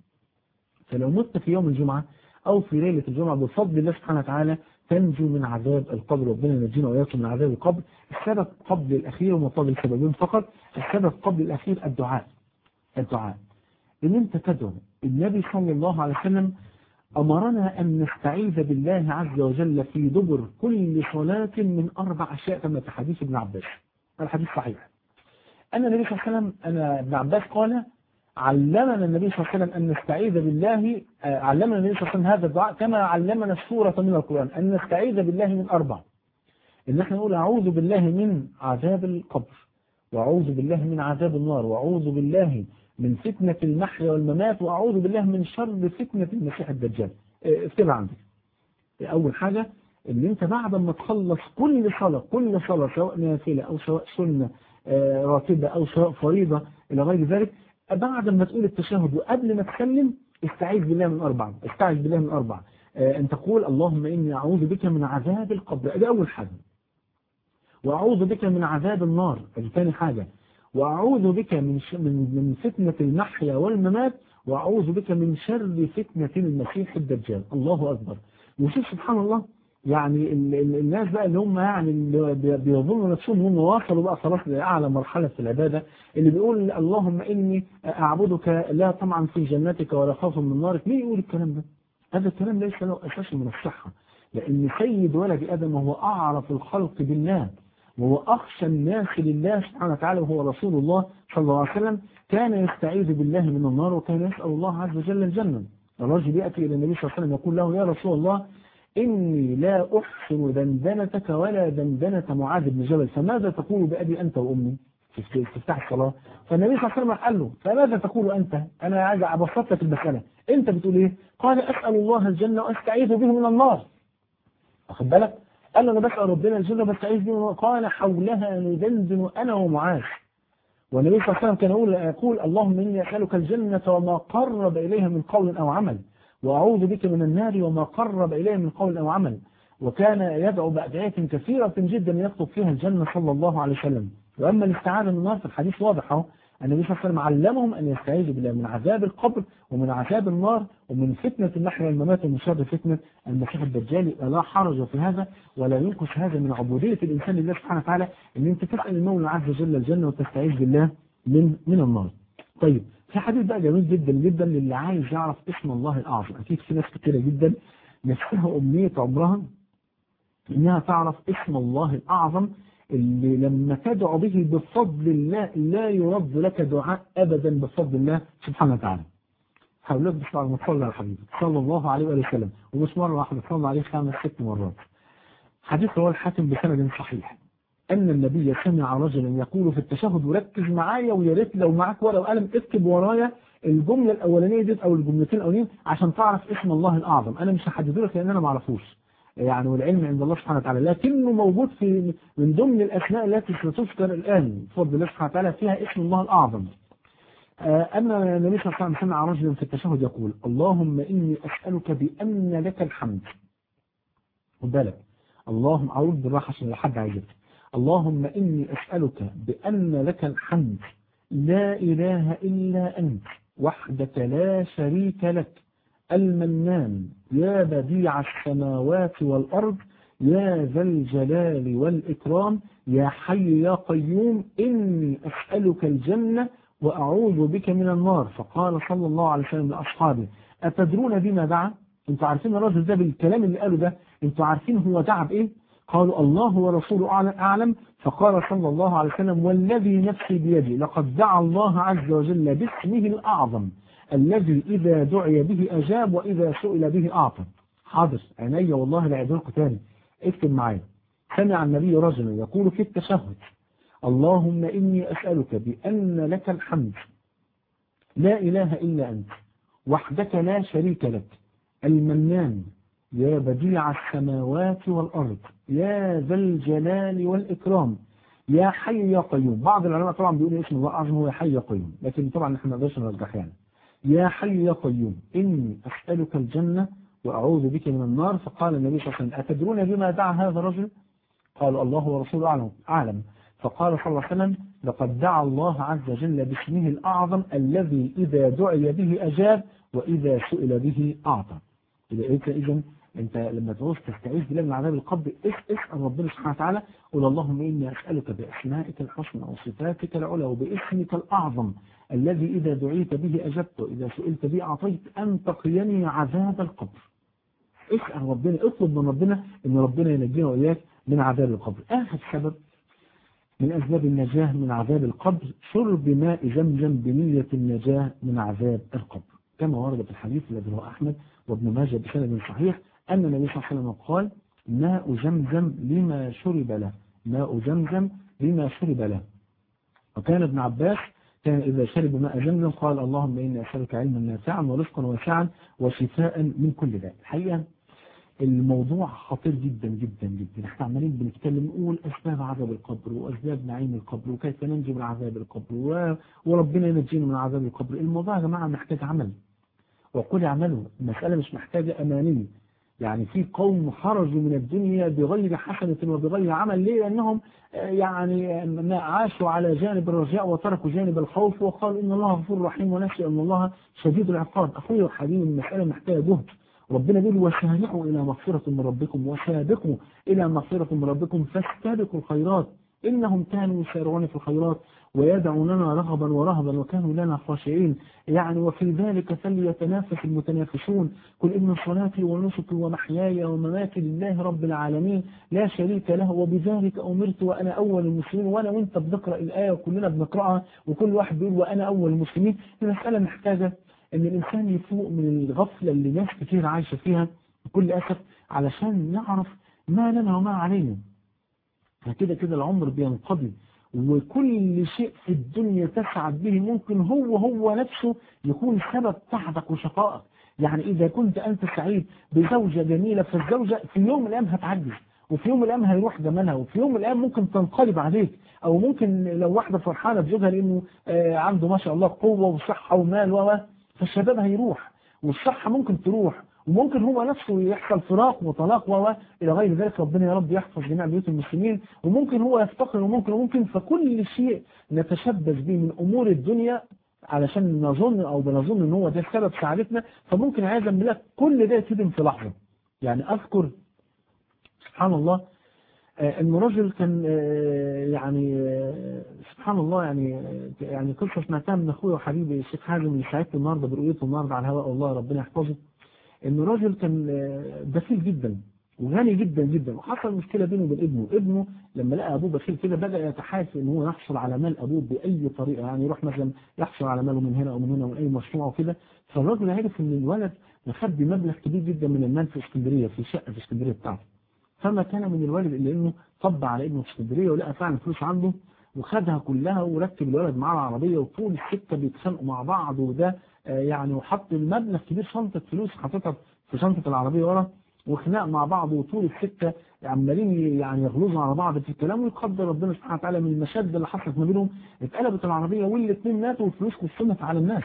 فلو مت في يوم الجمعة أو في ليلة الجمعة بفضل الله سبحانه وتعالى تنجو من عذاب القبر ربنا ينجينا وإياكم من عذاب القبر السبب قبل الأخير ومقابل سببين فقط السبب قبل الأخير الدعاء الدعاء إن أنت تدعو النبي صلى الله عليه وسلم أمرنا أن نستعيذ بالله عز وجل في دبر كل صلاة من أربع أشياء كما في حديث ابن عباس الحديث صحيح أن النبي صلى الله عليه وسلم أنا ابن عباس قال علمنا النبي صلى الله عليه وسلم أن نستعيذ بالله علمنا النبي صلى الله عليه وسلم هذا الدعاء كما علمنا السورة من القرآن أن نستعيذ بالله من أربع إن احنا نقول أعوذ بالله من عذاب القبر وأعوذ بالله من عذاب النار وأعوذ بالله من فتنة المحيا والممات وأعوذ بالله من شر فتنة المسيح الدجال اكتبها عندك أول حاجة ان انت بعد ما تخلص كل صلاة كل صلاة سواء نافلة او سواء سنة راتبة او سواء فريضة الى غير ذلك بعد ما تقول التشهد وقبل ما تسلم استعيذ بالله من أربعة استعيذ بالله من أربعة أن تقول اللهم إني أعوذ بك من عذاب القبر دي أول حاجة وأعوذ بك من عذاب النار دي ثاني حاجة وأعوذ بك من من من فتنة المحيا والممات وأعوذ بك من شر فتنة المسيح الدجال الله أكبر وشوف سبحان الله يعني ال ال الناس بقى اللي هم يعني اللي بيظنوا نفسهم هم وصلوا بقى خلاص لأعلى مرحلة في العبادة اللي بيقول اللهم إني أعبدك لا طمعا في جنتك ولا خوفا من نارك مين يقول الكلام ده هذا الكلام ليس له أساس من الصحة لأن سيد ولد آدم هو أعرف الخلق بالله وهو أخشى الناس لله سبحانه وتعالى وهو رسول الله صلى الله عليه وسلم كان يستعيذ بالله من النار وكان يسأل الله عز وجل الجنة الرجل يأتي إلى النبي صلى الله عليه وسلم يقول له يا رسول الله إني لا أحسن دندنتك ولا دندنة معاذ بن جبل فماذا تقول بأبي أنت وأمي في استفتاح الصلاة فالنبي صلى الله عليه وسلم قال له فماذا تقول أنت أنا عايز أبسط لك المسألة أنت بتقول إيه قال أسأل الله الجنة وأستعيذ به من النار واخد بالك قال له أنا بسأل ربنا الجنة وبستعيذ به قال حولها ندندن أنا ومعاذ والنبي صلى الله عليه وسلم كان يقول, يقول اللهم إني أسألك الجنة وما قرب إليها من قول أو عمل وأعوذ بك من النار وما قرب إليه من قول أو عمل وكان يدعو بأدعية كثيرة جدا يخطب فيها الجنة صلى الله عليه وسلم وأما الاستعاذة من النار في الحديث واضح اهو النبي صلى الله عليه وسلم علمهم أن يستعيذوا بالله من عذاب القبر ومن عذاب النار ومن فتنة المحيا والممات ومن شر فتنة المسيح الدجال لا حرج في هذا ولا ينقص هذا من عبودية الإنسان لله سبحانه وتعالى أن أنت تسأل المولى عز وجل الجنة وتستعيذ بالله من من النار طيب في حديث بقى جميل جدا جدا للي عايز يعرف اسم الله الأعظم أكيد في ناس كتيرة جدا نفسها أمنية عمرها إنها تعرف اسم الله الأعظم اللي لما تدعو به بفضل الله لا يرد لك دعاء أبدا بفضل الله سبحانه وتعالى هقول لك بس بعد ما تصلي على حبيبي صلى الله عليه وآله وسلم ومش مرة واحدة صلى عليه خمس ست مرات حديث رواه الحاكم بسند صحيح أن النبي سمع رجلا يقول في التشهد وركز معايا ويا ريت لو معاك ورقة وقلم اكتب ورايا الجملة الأولانية دي أو الجملتين الأولانيين عشان تعرف اسم الله الأعظم أنا مش هحدده لك لأن أنا ما اعرفوش يعني والعلم عند الله سبحانه وتعالى لكنه موجود في من ضمن الأسماء التي ستذكر الآن بفضل الله سبحانه وتعالى فيها اسم الله الأعظم أن النبي صلى الله عليه وسلم سمع رجلا في التشهد يقول اللهم إني أسألك بأن لك الحمد خد بالك اللهم أعوذ بالراحة عشان لحد عايزك اللهم إني أسألك بأن لك الحمد لا إله إلا أنت وحدك لا شريك لك المنان يا بديع السماوات والأرض يا ذا الجلال والإكرام يا حي يا قيوم إني أسألك الجنة وأعوذ بك من النار فقال صلى الله عليه وسلم لأصحابه أتدرون بما دعا انتوا عارفين الرجل ده بالكلام اللي قاله ده انتوا عارفين هو دعا بإيه قالوا الله ورسوله أعلم- أعلم فقال صلى الله عليه وسلم والذي نفسي بيدي لقد دعا الله عز وجل باسمه الأعظم الذي إذا دعي به أجاب وإذا سئل به أعطى حاضر عيني والله لا لكم تاني اكتب معايا سمع النبي رجلا يقول في التشهد اللهم إني أسألك بأن لك الحمد لا إله إلا أنت وحدك لا شريك لك المنان يا بديع السماوات والأرض يا ذا الجلال والإكرام يا حي يا قيوم بعض العلماء طبعا بيقولوا اسم الله أعظم هو حي يا قيوم لكن طبعا نحن ما نقدرش نرجح يعني يا حي يا قيوم إني أسألك الجنة وأعوذ بك من النار فقال النبي صلى الله عليه وسلم أتدرون بما دعا هذا الرجل قال الله ورسوله أعلم أعلم فقال صلى الله عليه وسلم لقد دعا الله عز وجل باسمه الأعظم الذي إذا دعي به أجاب وإذا سئل به أعطى إذا أنت إذا أنت لما تعوز تستعيذ بالله من عذاب القبر اس- اسأل ربنا سبحانه وتعالى قل اللهم إني أسألك بأسمائك الحسنى وصفاتك العلى وباسمك الأعظم الذي إذا دعيت به أجبت وإذا سئلت به أعطيت أن تقيني عذاب القبر اسأل ربنا اطلب من ربنا ان ربنا ينجينا وإياك من عذاب القبر آخر سبب من أسباب النجاة من عذاب القبر شرب ماء زمزم بنية النجاة من عذاب القبر كما ورد في الحديث الذي هو أحمد وابن ماجه بسند صحيح أن النبي صلى الله عليه وسلم قال ماء زمزم لما شرب له ماء زمزم لما شرب له وكان ابن عباس كان إذا شرب ماء زمزم قال اللهم إني أسألك علما نافعا ورزقا واسعا وشفاء من كل داء الحقيقة الموضوع خطير جدا جدا جدا احنا عمالين بنتكلم نقول اسباب عذاب القبر واسباب نعيم القبر وكيف ننجو من عذاب القبر و... وربنا ينجينا من عذاب القبر الموضوع يا جماعه محتاج عمل وقل اعملوا المساله مش محتاجه اماني يعني في قوم خرجوا من الدنيا بغير حسنة وبغير عمل ليه لأنهم آه، يعني ما عاشوا على جانب الرجاء وتركوا جانب الخوف وقالوا إن الله غفور رحيم ونسي أن الله شديد العقاب أخوي وحبيبي المسألة محتاجة جهد ربنا بيقول وسارعوا إلى مغفرة من ربكم وسابقوا إلى مغفرة من ربكم فاستبقوا الخيرات إنهم كانوا يسارعون في الخيرات ويدعوننا رغبا ورهبا وكانوا لنا خاشعين يعني وفي ذلك فليتنافس المتنافسون قل إن صلاتي ونسكي ومحياي ومماتي لله رب العالمين لا شريك له وبذلك أمرت وأنا أول المسلمين وأنا وأنت بنقرأ الآية وكلنا بنقرأها وكل واحد بيقول وأنا أول المسلمين المسألة محتاجة ان الانسان يفوق من الغفلة اللي ناس كتير عايشة فيها بكل اسف علشان نعرف ما لنا وما علينا فكده كده العمر بينقضي وكل شيء في الدنيا تسعد به ممكن هو هو نفسه يكون سبب تعبك وشقائك يعني إذا كنت أنت سعيد بزوجة جميلة فالزوجة في يوم من الأيام هتعجز وفي يوم من الأيام هيروح جمالها وفي يوم من الأيام ممكن تنقلب عليك أو ممكن لو واحدة فرحانة بزوجها لأنه آه عنده ما شاء الله قوة وصحة ومال و فالشباب هيروح والصحة ممكن تروح وممكن هو نفسه يحصل فراق وطلاق و إلى غير ذلك ربنا يا رب يحفظ جميع بيوت المسلمين وممكن هو يفتقر وممكن وممكن فكل شيء نتشبث به من أمور الدنيا علشان نظن أو بنظن إن هو ده سبب سعادتنا فممكن عياذا بالله كل ده يتهدم في لحظة يعني أذكر سبحان الله ان رجل كان يعني سبحان الله يعني يعني قصه سمعتها من اخويا وحبيبي الشيخ حازم اللي سعدت النهارده برؤيته النهارده على الهواء والله ربنا يحفظه ان رجل كان بخيل جدا وغني جدا جدا وحصل مشكله بينه وبين ابنه ابنه لما لقى ابوه بخيل كده بدا يتحايل ان هو يحصل على مال ابوه باي طريقه يعني يروح مثلا يحصل على ماله من هنا او من هنا من اي مشروع وكده فالراجل عرف ان الولد مخبي مبلغ كبير جدا من المال في اسكندريه في شقه في اسكندريه بتاعته فما كان من الوالد الا انه طب على ابنه في اسكندريه ولقى فعلا فلوس عنده وخدها كلها وركب الولد معاه العربيه وطول السكه بيتخانقوا مع بعض وده آه يعني وحط المبلغ كبير شنطه فلوس حاططها في شنطه العربيه ورا وخناق مع بعض وطول السكه عمالين يعني يغلظوا على بعض في الكلام ويقدر ربنا سبحانه وتعالى من المشاده اللي حصلت ما بينهم اتقلبت العربيه والاثنين ماتوا والفلوس قسمت على الناس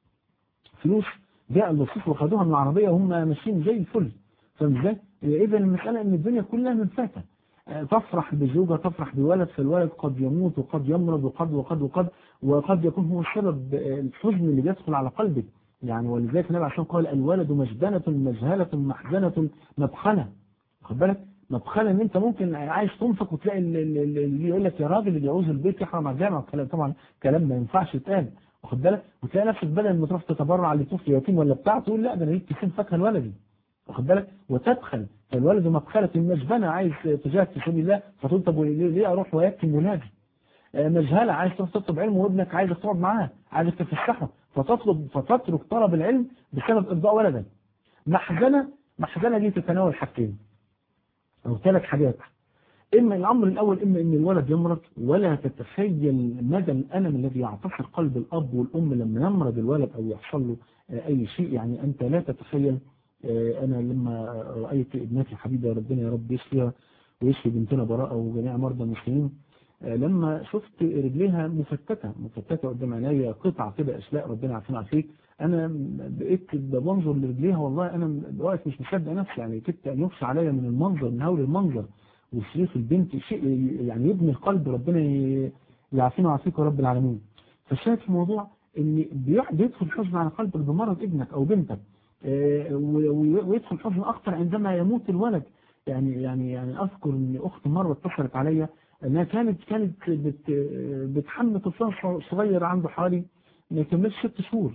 فلوس جاء اللصوص وخدوها من العربيه وهم ماشيين زي الفل فاهم ازاي؟ إذا المسألة أن الدنيا كلها منفاتة تفرح بزوجة تفرح بولد فالولد قد يموت وقد يمرض وقد وقد وقد وقد يكون هو السبب الحزن اللي بيدخل على قلبك يعني ولذلك النبي عليه قال الولد مجدنة مجهلة محزنة مبخلة خد بالك مبخلة ان انت ممكن عايز تنفق وتلاقي اللي يقول لك يا راجل اللي يعوز البيت يحرم على الجامع والكلام طبعا كلام ما ينفعش يتقال واخد بالك وتلاقي نفسك بدل ما تروح تتبرع لطفل يتيم ولا بتاع تقول لا ده انا جبت كيسين فاكهه لولدي واخد بالك وتبخل فالولد مبخلة المجبنة عايز تجاهد في سبيل الله فتقول طب ليه اروح ويكتم ولادي مجهلة عايز تروح تطلب علم وابنك عايزك تقعد معاه عايزك تفسحه فتطلب فتترك طلب العلم بسبب ارضاء ولدك محزنة محزنة دي تتناول حاجتين او ثلاث حاجات اما الامر الاول اما ان الولد يمرض ولا تتخيل مدى الالم الذي يعتصر قلب الاب والام لما يمرض الولد او يحصل له اي شيء يعني انت لا تتخيل انا لما رايت ابنتي الحبيبه ربنا يا رب يشفيها ويشفي بنتنا براءه وجميع مرضى المسلمين لما شفت رجليها مفتتة مفتتة قدام عينيا قطع كده اشلاء ربنا عارفين عافيك انا بقيت بنظر لرجليها والله انا واقف مش مصدق نفسي يعني كنت ان يخشى عليا من المنظر من هول المنظر وشريف البنت شيء يعني يبني القلب ربنا يعافينا ويعافيك يا رب العالمين فالشاهد في الموضوع ان بيدخل حزن على قلبك بمرض ابنك او بنتك ويدخل حزن اكثر عندما يموت الولد يعني يعني يعني اذكر ان اختي مره اتصلت عليا انها كانت كانت بت بتحمل طفلها صغير عنده حوالي ما يكملش ست شهور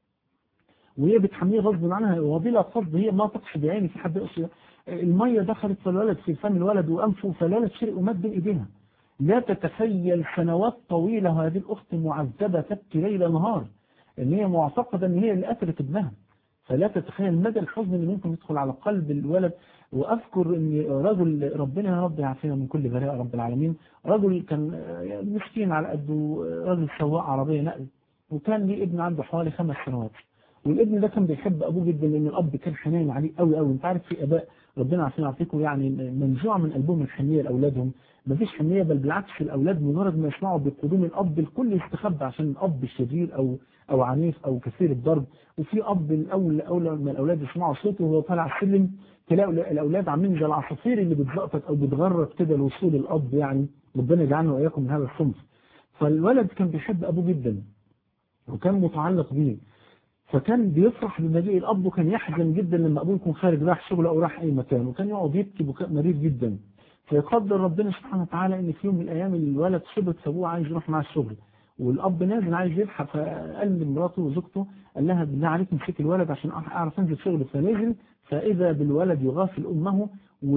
وهي بتحميه غصب عنها وبلا قصد هي ما تقصد بعيني في حد يقصد الميه دخلت في الولد في فم الولد وانفه فالولد شرق ومات بين ايديها لا تتخيل سنوات طويله هذه الاخت معذبه تبكي ليل نهار ان هي معتقده ان هي اللي قتلت ابنها فلا تتخيل مدى الحزن اللي ممكن يدخل على قلب الولد واذكر ان رجل ربنا يا رب يعافينا من كل بلاء رب العالمين رجل كان مسكين على قده رجل سواق عربيه نقل وكان ليه ابن عنده حوالي خمس سنوات والابن ده كان بيحب ابوه جدا لان الاب كان حنين عليه قوي قوي انت عارف في اباء ربنا عارفين يعطيكم يعني منزوع من قلبهم الحنيه لاولادهم مفيش حنيه بل بالعكس الاولاد مجرد ما يسمعوا بقدوم الاب الكل يستخبى عشان الاب الشرير او او عنيف او كثير الضرب وفي اب الاول اولى من الاولاد يسمعوا صوته وهو طالع السلم تلاقوا الاولاد عاملين زي العصافير اللي بتزقطط او بتغرد كده لوصول الاب يعني ربنا يجعلنا واياكم من هذا الصنف فالولد كان بيحب ابوه جدا وكان متعلق بيه فكان بيفرح بمجيء الاب وكان يحزن جدا لما ابوه يكون خارج راح شغله او راح اي مكان وكان يقعد يبكي بكاء مريض جدا فيقدر ربنا سبحانه وتعالى ان في يوم من الايام الولد شبط ابوه عايز يروح مع الشغل والاب نازل عايز يلحق فقال لمراته وزوجته قال لها بالله عليك امسكي الولد عشان اعرف انزل شغل فنزل فاذا بالولد يغافل امه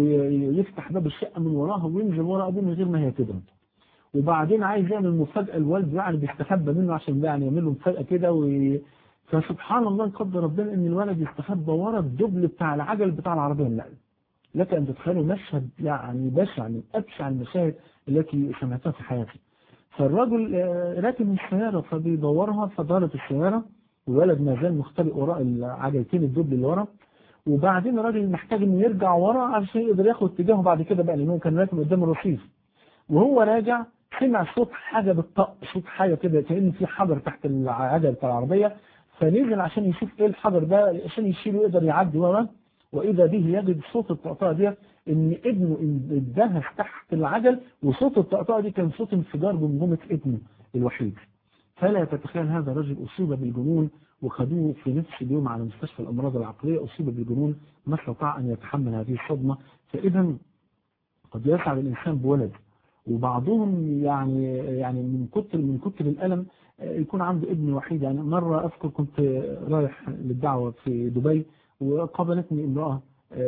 ويفتح باب الشقه من وراها وينزل ورا ابوه من غير ما هي تدرك وبعدين عايز يعمل مفاجاه الوالد يعني بيستخبى منه عشان يعني يعمل له مفاجاه كده و... فسبحان الله قدر ربنا ان الولد يستخبى ورا الدبل بتاع العجل بتاع العربيه النقل لك ان تتخيلوا مشهد يعني بشع من ابشع المشاهد التي سمعتها في حياتي فالرجل راكب السيارة فبيدورها فدارت السيارة والولد ما زال مختبئ وراء العجلتين الدبل اللي ورا وبعدين الراجل محتاج انه يرجع ورا عشان يقدر ياخد اتجاهه بعد كده بقى لانه كان راكب قدام الرصيف وهو راجع سمع صوت حاجة بالطق صوت حاجة كده كأن في حجر تحت العجل بتاع العربية فنزل عشان يشوف ايه الحجر ده عشان يشيله يقدر يعدي ورا واذا به يجد صوت الطقطقه دي ان ابنه اندهش تحت العجل وصوت الطقطقه دي كان صوت انفجار جمجمه ابنه الوحيد فلا تتخيل هذا الرجل اصيب بالجنون وخدوه في نفس اليوم على مستشفى الامراض العقليه اصيب بالجنون ما استطاع ان يتحمل هذه الصدمه فاذا قد يسعد الانسان بولد وبعضهم يعني يعني من كتر من كتر الالم يكون عنده ابن وحيد يعني مره اذكر كنت رايح للدعوه في دبي وقابلتني امراه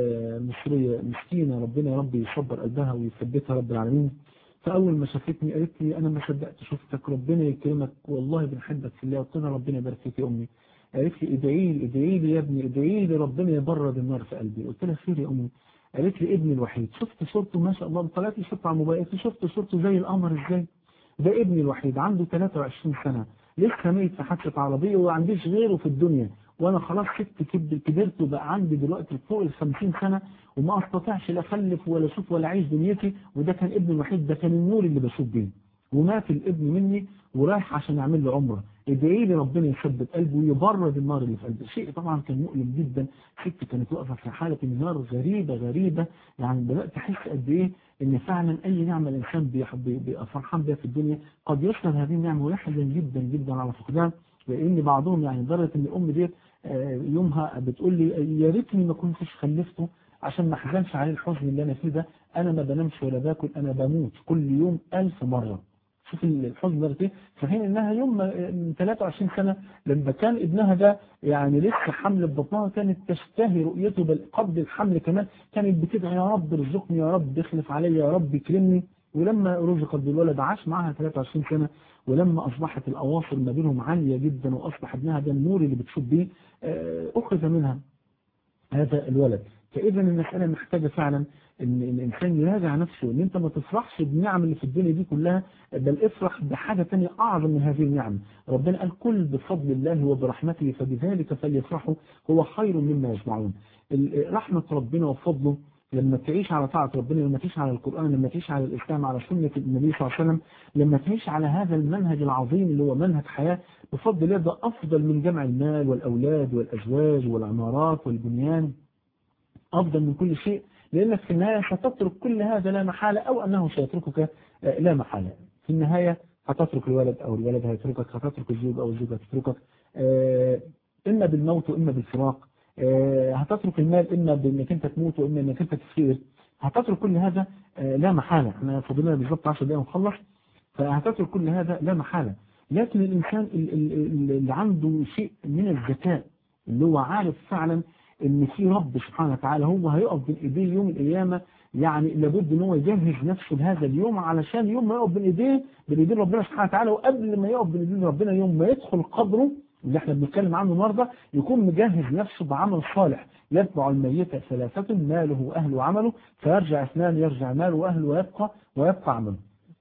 مصريه مسكينه ربنا يا رب يصبر قلبها ويثبتها رب العالمين فاول ما شافتني قالت لي انا ما صدقت شفتك ربنا يكرمك والله بنحبك في الله قلت لها ربنا يبارك فيك يا امي قالت لي ادعي لي ادعي لي يا ابني ادعي لي ربنا يبرد النار في قلبي قلت لها خير يا امي قالت لي ابني الوحيد شفت صورته ما شاء الله طلعت لي صورته على الموبايل شفت صورته زي القمر ازاي ده ابني الوحيد عنده 23 سنة لسه ميت في حادثة عربية وما عنديش غيره في الدنيا وانا خلاص ست كبرت وبقى عندي دلوقتي فوق ال 50 سنة وما استطيعش لا اخلف ولا اشوف ولا اعيش دنيتي وده كان ابني الوحيد ده كان النور اللي بشوف بيه ومات الابن مني ورايح عشان اعمل له عمره ادعي لي ربنا يثبت قلبه ويبرد النار اللي في قلبه شيء طبعا كان مؤلم جدا ست كانت واقفه في حاله انهيار غريبه غريبه يعني بدات احس قد ايه ان فعلا اي نعمه الانسان بيبقى فرحان بها في الدنيا قد يشغل هذه النعمه ويحزن جدا جدا على فقدان لان بعضهم يعني لدرجه ان الام ديت آه، يومها بتقول لي يا ريتني ما كنتش خلفته عشان ما احزنش عليه الحزن اللي انا فيه ده انا ما بنامش ولا باكل انا بموت كل يوم ألف مرة شوف الحزن ده ايه في حين انها يوم ما- من 23 سنة لما كان ابنها ده يعني لسه حمل في بطنها كانت تشتهي رؤيته بل قبل الحمل كمان كانت بتدعي يا رب ارزقني يا رب اخلف علي يا رب اكرمني ولما رزقت بالولد عاش معها 23 سنة ولما أصبحت الأواصر ما بينهم عالية جدا وأصبح ابنها ده النور اللي بتشوف بيه آه، أخذ منها هذا الولد فإذا المسألة محتاجة فعلا ان الانسان يراجع نفسه ان انت ما تفرحش بالنعم اللي في الدنيا دي كلها بل افرح بحاجة تانية اعظم من هذه النعم ربنا قال كل بفضل الله وبرحمته فبذلك فليفرحوا هو خير مما يجمعون ال- رحمة ربنا وفضله لما تعيش على طاعة ربنا لما تعيش على القرآن لما تعيش على الإسلام على سنة النبي صلى الله عليه وسلم لما تعيش على هذا المنهج العظيم اللي هو منهج حياة بفضل الله ده أفضل من جمع المال والأولاد والأزواج والعمارات والبنيان أفضل من كل شيء لأنك في النهاية ستترك كل هذا لا محالة أو أنه سيتركك آه، لا محالة في النهاية هتترك الولد أو الولد هيتركك هتترك الزوج أو الزوج هتتركك آه، إما بالموت وإما بالفراق آه، هتترك المال إما بأنك أنت تموت وإما أنك أنت تسير هتترك كل هذا آه، لا محالة احنا فاضلنا بالظبط 10 دقايق ونخلص فهتترك كل هذا لا محالة لكن الإنسان ال- ال- ال- اللي عنده شيء من الذكاء اللي هو عارف فعلا ان في رب سبحانه وتعالى هو هيقف بين ايديه يوم القيامه يعني لابد ان هو يجهز نفسه لهذا اليوم علشان يوم ما يقف بين ايديه بين ايدين ربنا سبحانه وتعالى وقبل ما يقف بين ايدين ربنا يوم ما يدخل قبره اللي احنا بنتكلم عنه النهارده يكون مجهز نفسه بعمل صالح يتبع الميت ثلاثة ماله وأهله وعمله فيرجع اثنان يرجع ماله وأهله ويبقى ويبقى عمله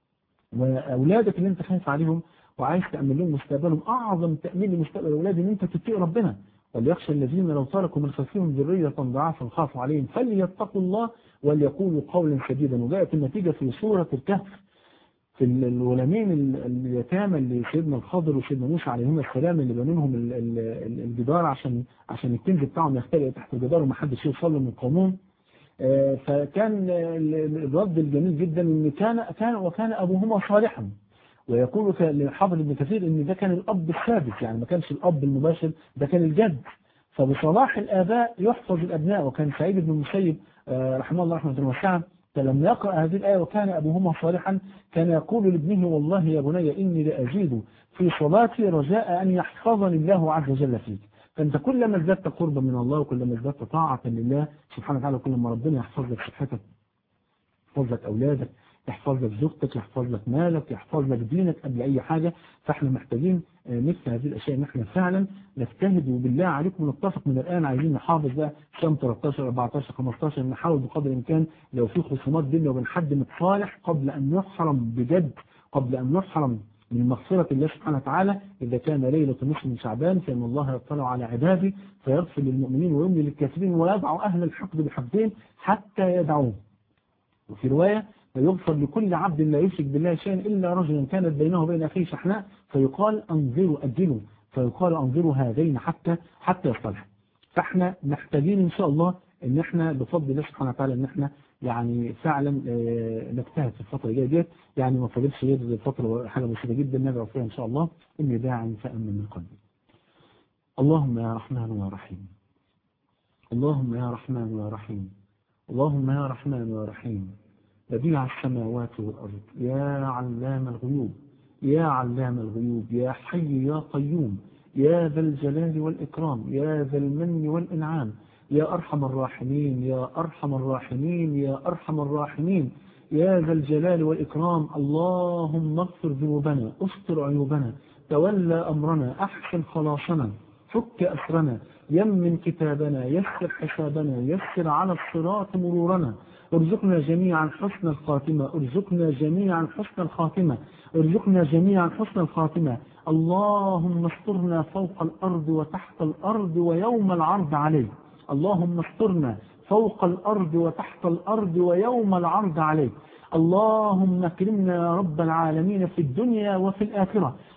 وأولادك اللي أنت خايف عليهم وعايز تأمن لهم مستقبلهم أعظم تأمين لمستقبل أولادي إن أنت تتقي ربنا وليخشى الذين لو تركوا من خلفهم ذرية ضعافا خافوا عليهم فليتقوا الله وليقولوا قولا سديدا وجاءت النتيجة في سورة الكهف في ال- الغلامين ال- اليتامى اللي سيدنا الخضر وسيدنا موسى عليهما السلام اللي بنوا لهم ال- ال- الجدار عشان عشان الكنز بتاعهم يختلق تحت الجدار ومحدش يوصل له من قومهم آه، فكان ال- ال- الرد الجميل جدا ان كان كان وكان ابوهما صالحا ويقول ك- لحافظ ابن كثير ان ده كان الاب السادس يعني ما كانش الاب المباشر ده كان الجد فبصلاح الاباء يحفظ الابناء وكان سعيد بن المسيب آه، رحمه الله رحمه واسعه فلما يقرأ هذه الآية وكان أبوهما صالحا كان يقول لابنه والله يا بني إني لأزيد في صلاتي رجاء أن يحفظني الله عز وجل فيك فأنت كلما ازددت قربا من الله وكلما ازددت طاعة لله سبحانه وتعالى كلما ربنا يحفظ لك صحتك يحفظ لك أولادك يحفظ لك زوجتك يحفظ لك مالك يحفظ لك دينك قبل أي حاجة فاحنا محتاجين آه، مثل هذه الأشياء إن احنا فعلا نجتهد وبالله عليكم نتفق من الآن عايزين نحافظ بقى شام 13 14 15 نحاول بقدر الإمكان لو في خصومات بيننا وبين حد متصالح قبل أن يحرم بجد قبل أن يحرم من مغفرة الله سبحانه وتعالى إذا كان ليلة نصف من شعبان فإن الله يطلع على عباده فيغفر للمؤمنين ويملي للكافرين ويضع أهل الحقد بحقدين حتى يدعوه وفي رواية فيغفر لكل عبد لا يشرك بالله شيئا إلا رجلا كانت بينه وبين أخيه شحناء فيقال أنظروا أجلوا فيقال أنظروا هذين حتى حتى يصطلح فاحنا محتاجين إن شاء الله إن احنا بفضل الله سبحانه وتعالى إن احنا يعني فعلا آه، نجتهد في الفترة الجاية ديت يعني ما فاضلش غير الفترة حاجة بسيطة جدا ندعو فيها إن شاء الله إني داعي فأمن من قلبي اللهم يا رحمن يا رحيم اللهم يا رحمن يا رحيم اللهم يا رحمن يا رحيم بديع السماوات والأرض يا علام الغيوب يا علام الغيوب يا حي يا قيوم يا ذا الجلال والإكرام يا ذا المن والإنعام يا أرحم الراحمين يا أرحم الراحمين يا أرحم الراحمين يا ذا الجلال والإكرام اللهم اغفر ذنوبنا استر عيوبنا تولى أمرنا أحسن خلاصنا فك أسرنا يمن كتابنا يسر حسابنا يسر على الصراط مرورنا ارزقنا جميعا حسن الخاتمة ارزقنا جميعا حسن الخاتمة ارزقنا جميعا حسن الخاتمة اللهم استرنا فوق الأرض وتحت الأرض ويوم العرض عليه اللهم استرنا فوق الأرض وتحت الأرض ويوم العرض عليه اللهم اكرمنا يا رب العالمين في الدنيا وفي الآخرة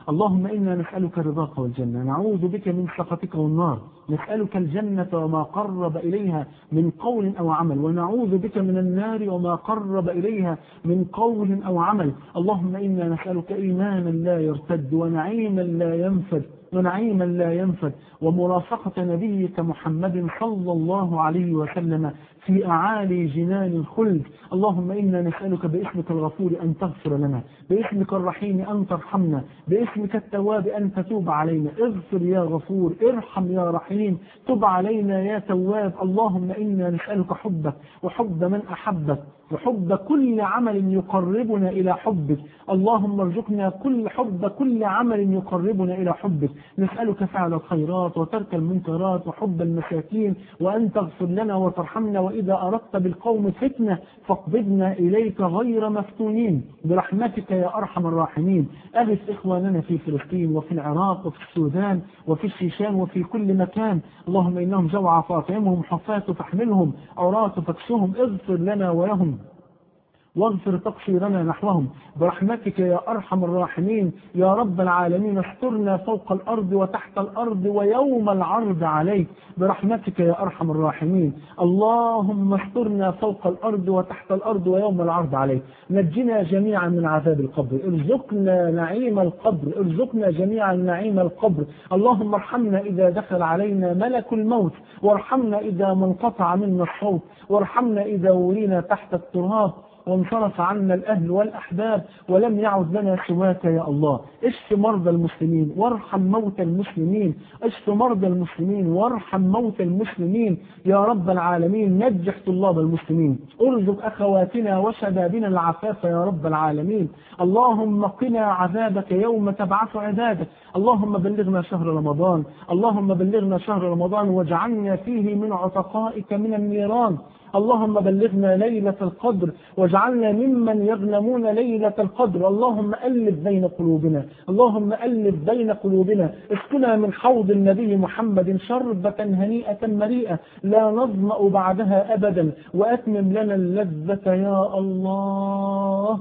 اللهم إنا نسألك رضاك والجنة نعوذ بك من سخطك والنار نسألك الجنة وما قرب إليها من قول أو عمل ونعوذ بك من النار وما قرب إليها من قول أو عمل اللهم إنا نسألك إيمانا لا يرتد ونعيما لا ينفد ونعيما لا ينفد ومرافقة نبيك محمد صلى الله عليه وسلم في أعالي جنان الخلد اللهم إنا نسألك باسمك الغفور أن تغفر لنا باسمك الرحيم أن ترحمنا باسمك التواب أن تتوب علينا اغفر يا غفور ارحم يا رحيم تب علينا يا تواب اللهم إنا نسألك حبك وحب من أحبك وحب كل عمل يقربنا إلى حبك اللهم ارزقنا كل حب كل عمل يقربنا إلى حبك نسألك فعل الخيرات وترك المنكرات وحب المساكين وأن تغفر لنا وترحمنا وإذا أردت بالقوم فتنة فاقبضنا إليك غير مفتونين برحمتك يا أرحم الراحمين أغث إخواننا في فلسطين وفي العراق وفي السودان وفي الشيشان وفي كل مكان اللهم إنهم جوع فاطعمهم حفاة فاحملهم عراة فاكسهم اغفر لنا ولهم واغفر تقصيرنا نحوهم برحمتك يا أرحم الراحمين يا رب العالمين استرنا فوق الأرض وتحت الأرض ويوم العرض عليك برحمتك يا أرحم الراحمين اللهم استرنا فوق الأرض وتحت الأرض ويوم العرض عليك نجنا جميعا من عذاب القبر ارزقنا نعيم القبر ارزقنا جميعا نعيم القبر اللهم ارحمنا إذا دخل علينا ملك الموت وارحمنا إذا ما انقطع منا الصوت وارحمنا إذا ولينا تحت التراب وانصرف عنا الأهل والأحباب ولم يعد لنا سواك يا الله اشف مرضى المسلمين وارحم موتى المسلمين اشف مرضى المسلمين وارحم موتى المسلمين يا رب العالمين نجح طلاب المسلمين ارزق أخواتنا وشبابنا العفاف يا رب العالمين اللهم قنا عذابك يوم تبعث عبادك اللهم بلغنا شهر رمضان اللهم بلغنا شهر رمضان واجعلنا فيه من عتقائك من النيران اللهم بلغنا ليلة القدر واجعلنا ممن يغنمون ليلة القدر اللهم ألف بين قلوبنا اللهم ألف بين قلوبنا اسكنا من حوض النبي محمد شربة هنيئة مريئة لا نظمأ بعدها أبدا وأتمم لنا اللذة يا الله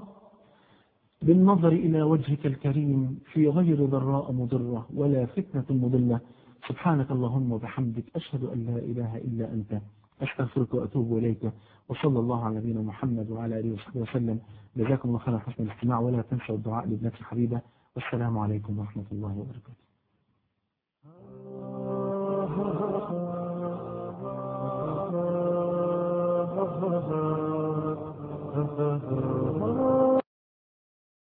بالنظر إلى وجهك الكريم في غير ضراء مضرة ولا فتنة مضلة سبحانك اللهم وبحمدك أشهد أن لا إله إلا أنت أستغفرك وأتوب إليك وصلى الله على نبينا محمد وعلى آله وصحبه وسلم جزاكم الله خيرا حسن الاستماع ولا تنسوا الدعاء لابنتي الحبيبة والسلام عليكم ورحمة الله وبركاته Oh